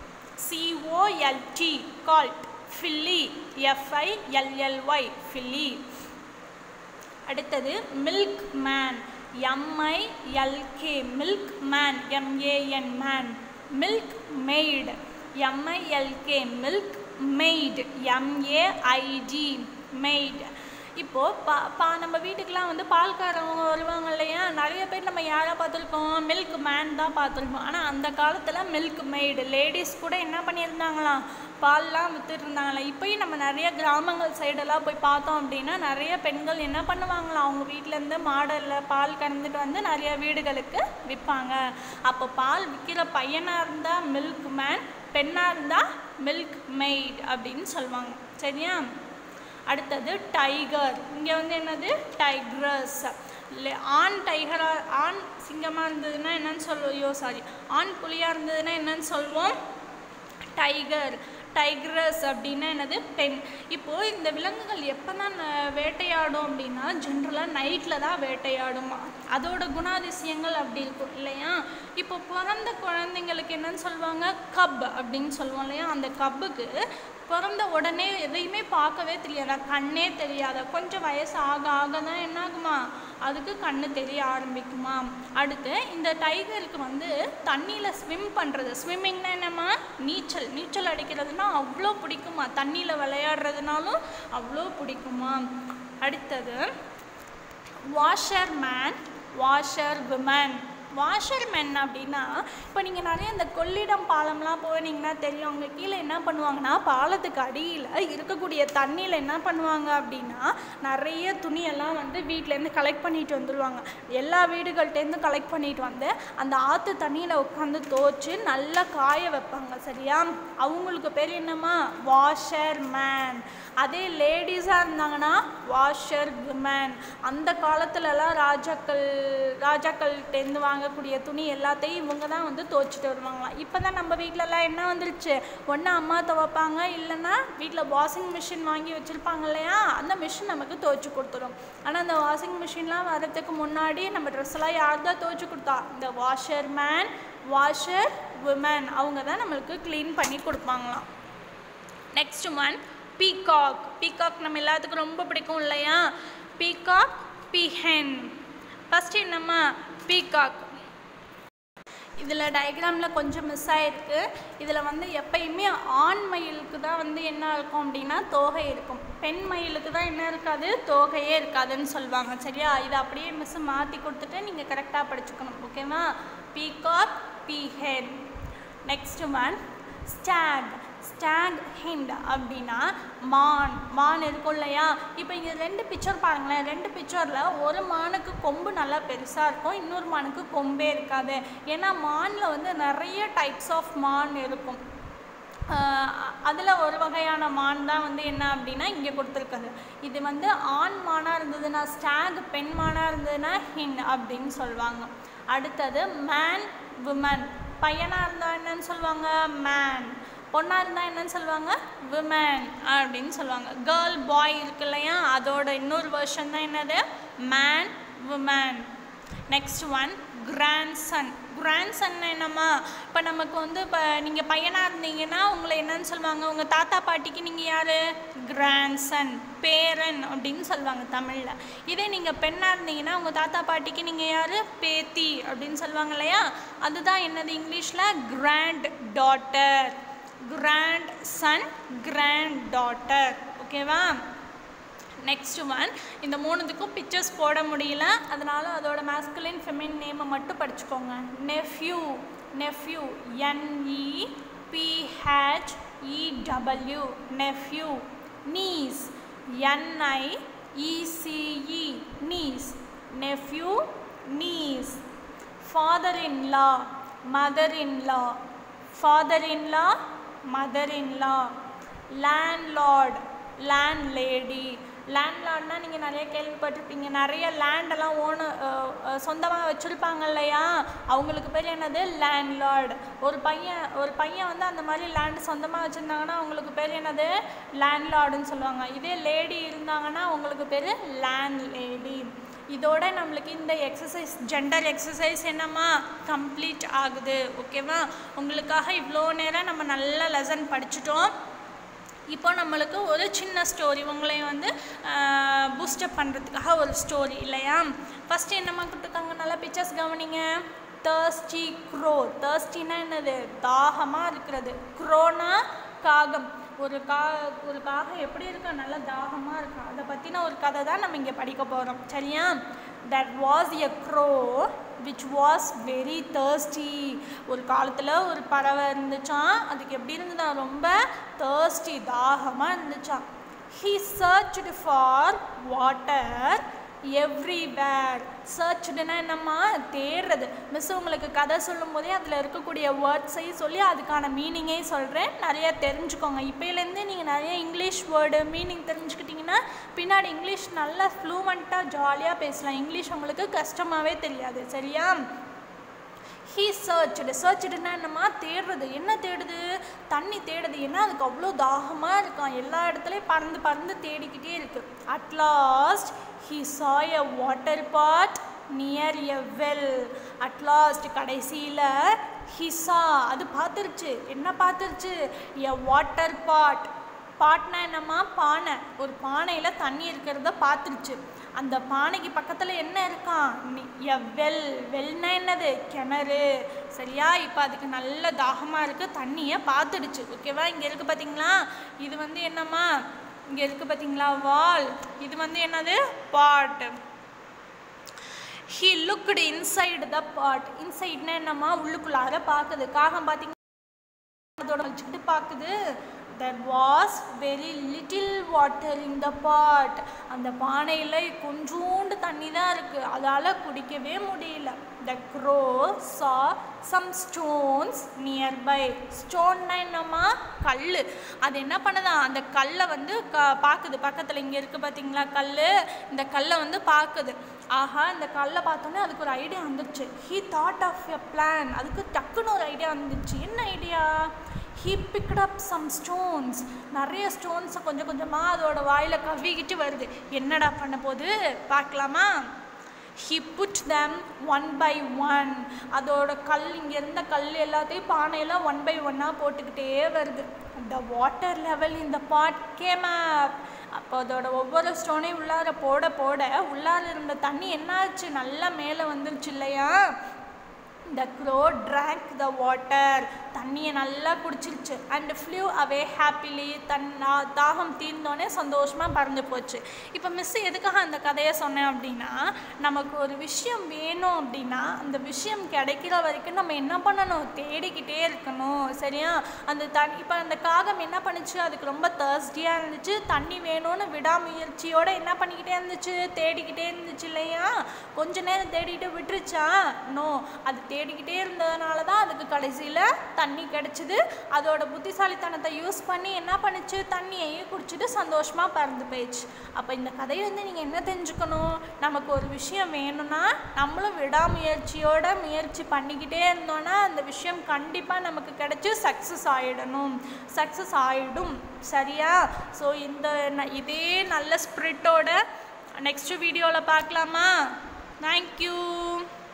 சிஓஎல்டி கால்ட் ஃபில்லி எஃப்ஐஎல்எல்ஒய் ஃபில்லி அடுத்தது milk man M I L K milk man M A N man milk maid M I L K milk maid M A I D maid இப்போது பா பா நம்ம வீட்டுக்கெலாம் வந்து பால்காரவங்க வருவாங்க இல்லையா நிறைய பேர் நம்ம யாரை பார்த்துருக்கோம் மில்க் மேன் தான் பார்த்துருக்கோம் ஆனால் அந்த காலத்தில் மில்க் மெய்டு லேடிஸ் கூட என்ன பண்ணியிருந்தாங்களாம் பால்லாம் வித்துட்டு இருந்தாங்களா இப்போயும் நம்ம நிறைய கிராமங்கள் சைடெல்லாம் போய் பார்த்தோம் அப்படின்னா நிறைய பெண்கள் என்ன பண்ணுவாங்களாம் அவங்க வீட்டிலேருந்து மாடலில் பால் கறந்துட்டு வந்து நிறைய வீடுகளுக்கு விற்பாங்க அப்போ பால் விற்கிற பையனாக இருந்தால் மில்க் மேன் பெண்ணாக இருந்தால் மில்க் மெய்ட் அப்படின்னு சொல்லுவாங்க சரியா அடுத்தது டைகர் இங்கே வந்து என்னது டைக்ரஸ் இல்லை ஆண் டைகராக ஆண் சிங்கமாக இருந்ததுன்னா என்னன்னு சொல்லுவோம் சாரி ஆண் புலியாக இருந்ததுன்னா என்னன்னு சொல்வோம் டைகர் டைக்ரஸ் அப்படின்னா என்னது பெண் இப்போது இந்த விலங்குகள் எப்போ தான் வேட்டையாடும் அப்படின்னா ஜென்ரலாக நைட்டில் தான் வேட்டையாடுமா அதோட குணாதிசயங்கள் அப்படி இருக்கும் இல்லையா இப்போ பிறந்த குழந்தைங்களுக்கு என்னன்னு சொல்லுவாங்க கப் அப்படின்னு சொல்லுவோம் இல்லையா அந்த கப்புக்கு பிறந்த உடனே எதையுமே பார்க்கவே தெரியாதா கண்ணே தெரியாதா கொஞ்சம் வயசு ஆக ஆக தான் என்ன ஆகுமா அதுக்கு கண்ணு தெரிய ஆரம்பிக்குமா அடுத்து இந்த டைகருக்கு வந்து தண்ணியில் ஸ்விம் பண்ணுறது ஸ்விம்மிங்னா என்னம்மா நீச்சல் நீச்சல் அடிக்கிறதுனா அவ்வளோ பிடிக்குமா தண்ணியில் விளையாடுறதுனாலும் அவ்வளோ பிடிக்குமா அடுத்தது washer man washer women washerman அப்படின்னா இப்போ நீங்கள் நிறைய இந்த கொள்ளிடம் பாலம்லாம் போனீங்கன்னா தெரியும் அங்கே கீழே என்ன பண்ணுவாங்கன்னா பாலத்துக்கு அடியில் இருக்கக்கூடிய தண்ணியில் என்ன பண்ணுவாங்க அப்படின்னா நிறைய துணியெல்லாம் வந்து வீட்டிலேருந்து கலெக்ட் பண்ணிட்டு வந்துடுவாங்க எல்லா வீடுகள்கிட்டேருந்து கலெக்ட் பண்ணிட்டு வந்து அந்த ஆற்று தண்ணியில் உட்காந்து துவச்சி நல்லா காய வைப்பாங்க சரியா அவங்களுக்கு பேர் என்னம்மா வாஷர் மேன் அதே லேடிஸாக இருந்தாங்கன்னா வாஷர் விமன் அந்த காலத்துலலாம் ராஜாக்கள் ராஜாக்கள்கிட்டேருந்து வாங்கக்கூடிய துணி எல்லாத்தையும் இவங்க தான் வந்து துவைச்சிட்டு வருவாங்களாம் இப்போ தான் நம்ம வீட்டிலலாம் என்ன வந்துருச்சு ஒன்று அம்மா துவைப்பாங்க இல்லைன்னா வீட்டில் வாஷிங் மிஷின் வாங்கி வச்சுருப்பாங்க இல்லையா அந்த மிஷின் நமக்கு துவைச்சி கொடுத்துரும் ஆனால் அந்த வாஷிங் மிஷின்லாம் வரதுக்கு முன்னாடி நம்ம ட்ரெஸ் எல்லாம் யார் தான் துவைச்சி கொடுத்தா இந்த வாஷர் மேன் வாஷர் விமன் அவங்க தான் நம்மளுக்கு க்ளீன் பண்ணி கொடுப்பாங்களாம் நெக்ஸ்ட் ஒன் பீகாக் பீகாக் நம்ம எல்லாத்துக்கும் ரொம்ப பிடிக்கும் இல்லையா பீகாக் பீஹென் ஃபஸ்ட்டு என்னம்மா பீகாக் இதில் டயக்ராமில் கொஞ்சம் மிஸ் ஆகிருக்கு இதில் வந்து எப்பயுமே ஆண் மயிலுக்கு தான் வந்து என்ன இருக்கும் அப்படின்னா தோகை இருக்கும் பெண் மயிலுக்கு தான் என்ன இருக்காது தோகையே இருக்காதுன்னு சொல்லுவாங்க சரியா இதை அப்படியே மிஸ் மாற்றி கொடுத்துட்டு நீங்கள் கரெக்டாக படிச்சுக்கணும் ஓகேவா peacock peahen next one stag stag hind அப்படின்னா மான் மான் இருக்கும் இல்லையா இப்போ இங்கே ரெண்டு பிக்சர் பாருங்களேன் ரெண்டு பிக்சரில் ஒரு மானுக்கு கொம்பு நல்லா பெருசாக இருக்கும் இன்னொரு மானுக்கு கொம்பே இருக்காது ஏன்னா மானில் வந்து நிறைய டைப்ஸ் ஆஃப் மான் இருக்கும் அதில் ஒரு வகையான மான் தான் வந்து என்ன அப்படின்னா இங்கே கொடுத்துருக்குது இது வந்து ஆண் மானாக இருந்ததுன்னா ஸ்டாக் பெண் மானாக இருந்ததுன்னா ஹின் அப்படின்னு சொல்லுவாங்க அடுத்தது மேன் விமன் பையனாக இருந்தால் என்னன்னு சொல்லுவாங்க மேன் பொண்ணாக இருந்தால் என்னன்னு சொல்லுவாங்க விமன் அப்படின்னு சொல்லுவாங்க கேர்ள் பாய் இருக்கு இல்லையா அதோட இன்னொரு வெர்ஷன் தான் என்னது man women next one grandson grandson என்னம்மா இப்போ நமக்கு வந்து இப்போ நீங்கள் பையனாக இருந்தீங்கன்னா உங்களை என்னன்னு சொல்லுவாங்க உங்கள் தாத்தா பாட்டிக்கு நீங்கள் யார் கிராண்ட்சன் பேரன் அப்படின்னு சொல்லுவாங்க தமிழில் இதே நீங்கள் பெண்ணாக இருந்தீங்கன்னா உங்கள் தாத்தா பாட்டிக்கு நீங்கள் யார் பேத்தி அப்படின்னு சொல்லுவாங்க இல்லையா அதுதான் என்னது இங்கிலீஷில் grand daughter grand son grand daughter ஓகேவா நெக்ஸ்ட் ஒன் இந்த மூணுத்துக்கும் பிக்சர்ஸ் போட முடியல அதனால அதோட மேஸ்குலின் ஃபெமின் நேமை மட்டும் படிச்சுக்கோங்க nephew nephew N E P H E W nephew niece N I E C E niece nephew niece father in law mother in law father in law mother in law landlord landlady லேண்ட்லார்ட்னா நீங்கள் நிறைய கேள்விப்பட்டிருப்பீங்க நிறைய லேண்டெல்லாம் ஓனு சொந்தமாக வச்சுருப்பாங்க இல்லையா அவங்களுக்கு பேர் என்னது லேண்ட்லார்டு ஒரு பையன் ஒரு பையன் வந்து அந்த மாதிரி லேண்டு சொந்தமாக வச்சுருந்தாங்கன்னா அவங்களுக்கு பேர் என்னது லேண்ட்லார்டுன்னு சொல்லுவாங்க இதே லேடி இருந்தாங்கன்னா அவங்களுக்கு பேர் லேண்ட் லேடி இதோட நம்மளுக்கு இந்த எக்ஸசைஸ் ஜெண்டர் எக்ஸசைஸ் என்னம்மா கம்ப்ளீட் ஆகுது ஓகேவா உங்களுக்காக இவ்வளோ நேரம் நம்ம நல்ல லெசன் படிச்சிட்டோம் இப்போ நம்மளுக்கு ஒரு சின்ன ஸ்டோரி உங்களை வந்து பூஸ்டப் பண்ணுறதுக்காக ஒரு ஸ்டோரி இல்லையா ஃபஸ்ட்டு என்னம்மா கொடுத்துருக்காங்க நல்லா பிக்சர்ஸ் கவனிங்க தேர்ஸ்டி க்ரோ தேர்ஸ்டினா என்னது தாகமாக இருக்கிறது க்ரோனா காகம் ஒரு கா ஒரு காகம் எப்படி இருக்கும் நல்லா தாகமாக இருக்கும் அதை பற்றின ஒரு கதை தான் நம்ம இங்கே படிக்க போகிறோம் சரியா that was a crow which was very thirsty ஒரு காலத்தில் ஒரு பறவை இருந்துச்சான் அதுக்கு எப்படி இருந்ததா ரொம்ப தேர்ஸ்டி தாகமாக இருந்துச்சான் he searched for water everywhere சர்ச்டுனா என்னம்மா தேடுறது மிஸ் உங்களுக்கு கதை சொல்லும் போதே அதில் இருக்கக்கூடிய வேர்ட்ஸையும் சொல்லி அதுக்கான மீனிங்கையும் சொல்கிறேன் நிறைய தெரிஞ்சுக்கோங்க இப்போலேருந்தே நீங்கள் நிறைய இங்கிலீஷ் வேர்டு மீனிங் தெரிஞ்சுக்கிட்டிங்கன்னா பின்னாடி இங்கிலீஷ் நல்லா ஃப்ளூவெண்ட்டாக ஜாலியாக பேசலாம் இங்கிலீஷ் உங்களுக்கு கஷ்டமாகவே தெரியாது சரியா ஹீ சர்ச்டு சர்ச்டுனா என்னம்மா தேடுறது என்ன தேடுது தண்ணி தேடுது ஏன்னா அதுக்கு அவ்வளோ தாகமாக இருக்கான் எல்லா இடத்துலையும் பறந்து பறந்து தேடிக்கிட்டே இருக்கு at last he saw a water pot near a well at last கடைசியில் ஹிசா அது பார்த்துருச்சு என்ன பார்த்துருச்சு எ வாட்டர் பாட் பாட்னா என்னம்மா பானை ஒரு பானையில் தண்ணி இருக்கிறத பார்த்துருச்சு அந்த பானைக்கு பக்கத்தில் என்ன இருக்கான் நி- எ வெல் வெல்னா என்னது கிணறு சரியா இப்போ அதுக்கு நல்ல தாகமாக இருக்குது தண்ணியை பார்த்துடுச்சு ஓகேவா இங்கே இருக்குது பார்த்தீங்களா இது வந்து என்னம்மா இங்கே இருக்குது பார்த்தீங்களா வால் இது வந்து என்னது pot he looked inside the pot இன்சைட்னா என்னம்மா உள்ளுக்குள்ளார பார்க்குது காகம் பார்த்தீங்க அதோட வச்சுக்கிட்டு பார்க்குது there was very little water in the pot அந்த பானையில் கொஞ்சோண்டு தண்ணி தான் இருக்குது அதால் குடிக்கவே முடியல the crow saw some stones nearby ஸ்டோன்னா என்னம்மா கல் அது என்ன பண்ணுதான் அந்த கல்லை வந்து க பார்க்குது பக்கத்தில் இங்கே இருக்குது பார்த்தீங்களா கல் இந்த கல்லை வந்து பார்க்குது ஆஹா இந்த கல்லை பார்த்தோன்னே அதுக்கு ஒரு ஐடியா வந்துருச்சு he thought of a plan அதுக்கு டக்குன்னு ஒரு ஐடியா வந்துருச்சு என்ன idea he picked up some stones நிறைய ஸ்டோன்ஸை கொஞ்சம் கொஞ்சமாக அதோட வாயில் கவ்விக்கிட்டு வருது என்னடா பண்ண போகுது பார்க்கலாமா he put them one by one அதோட கல் இங்கே இருந்த கல் எல்லாத்தையும் பானையெல்லாம் ஒன் பை ஒன்னாக போட்டுக்கிட்டே வருது த வாட்டர் லெவல் இந்த பாட் கேம் அப் அப்போ அதோட ஒவ்வொரு ஸ்டோனையும் உள்ளார போட போட உள்ளார இருந்த தண்ணி என்னாச்சு நல்லா மேலே வந்துருச்சு இல்லையா the crow drank the water தண்ணியை நல்லா குடிச்சிருச்சு அண்ட் ஃப்ளூ அவே ஹாப்பிலி தன் நா- தாகம் தீர்ந்தோடனே சந்தோஷமாக பறந்து போச்சு இப்போ மிஸ் எதுக்காக அந்த கதையை சொன்னேன் அப்படின்னா நமக்கு ஒரு விஷயம் வேணும் அப்படின்னா அந்த விஷயம் கிடைக்கிற வரைக்கும் நம்ம என்ன பண்ணணும் தேடிக்கிட்டே இருக்கணும் சரியா அந்த தண்ணி இப்போ அந்த காகம் என்ன பண்ணுச்சு அதுக்கு ரொம்ப தர்ஸ்டியாக இருந்துச்சு தண்ணி வேணும்னு விடாமுயற்சியோட என்ன பண்ணிக்கிட்டே இருந்துச்சு தேடிக்கிட்டே இருந்துச்சு இல்லையா கொஞ்ச நேரம் தேடிட்டு விட்டுருச்சா நோ அது தேடிக்கிட்டே இருந்ததுனால தான் அதுக்கு கடைசியில் தண்ணி கிடச்சிது அதோட புத்திசாலித்தனத்தை யூஸ் பண்ணி என்ன பண்ணுச்சு தண்ணியையும் குடிச்சிட்டு சந்தோஷமாக பறந்து போயிடுச்சு அப்போ இந்த கதையிலேருந்து நீங்கள் என்ன தெரிஞ்சுக்கணும் நமக்கு ஒரு விஷயம் வேணும்னா நம்மளும் விடாமுயற்சியோட முயற்சி பண்ணிக்கிட்டே இருந்தோன்னா அந்த விஷயம் கண்டிப்பாக நமக்கு கிடைச்சி சக்ஸஸ் ஆகிடணும் சக்ஸஸ் ஆகிடும் சரியா ஸோ இந்த ந- இதே நல்ல ஸ்பிரிட்டோட நெக்ஸ்ட் வீடியோவில் பார்க்கலாமா தேங்க்யூ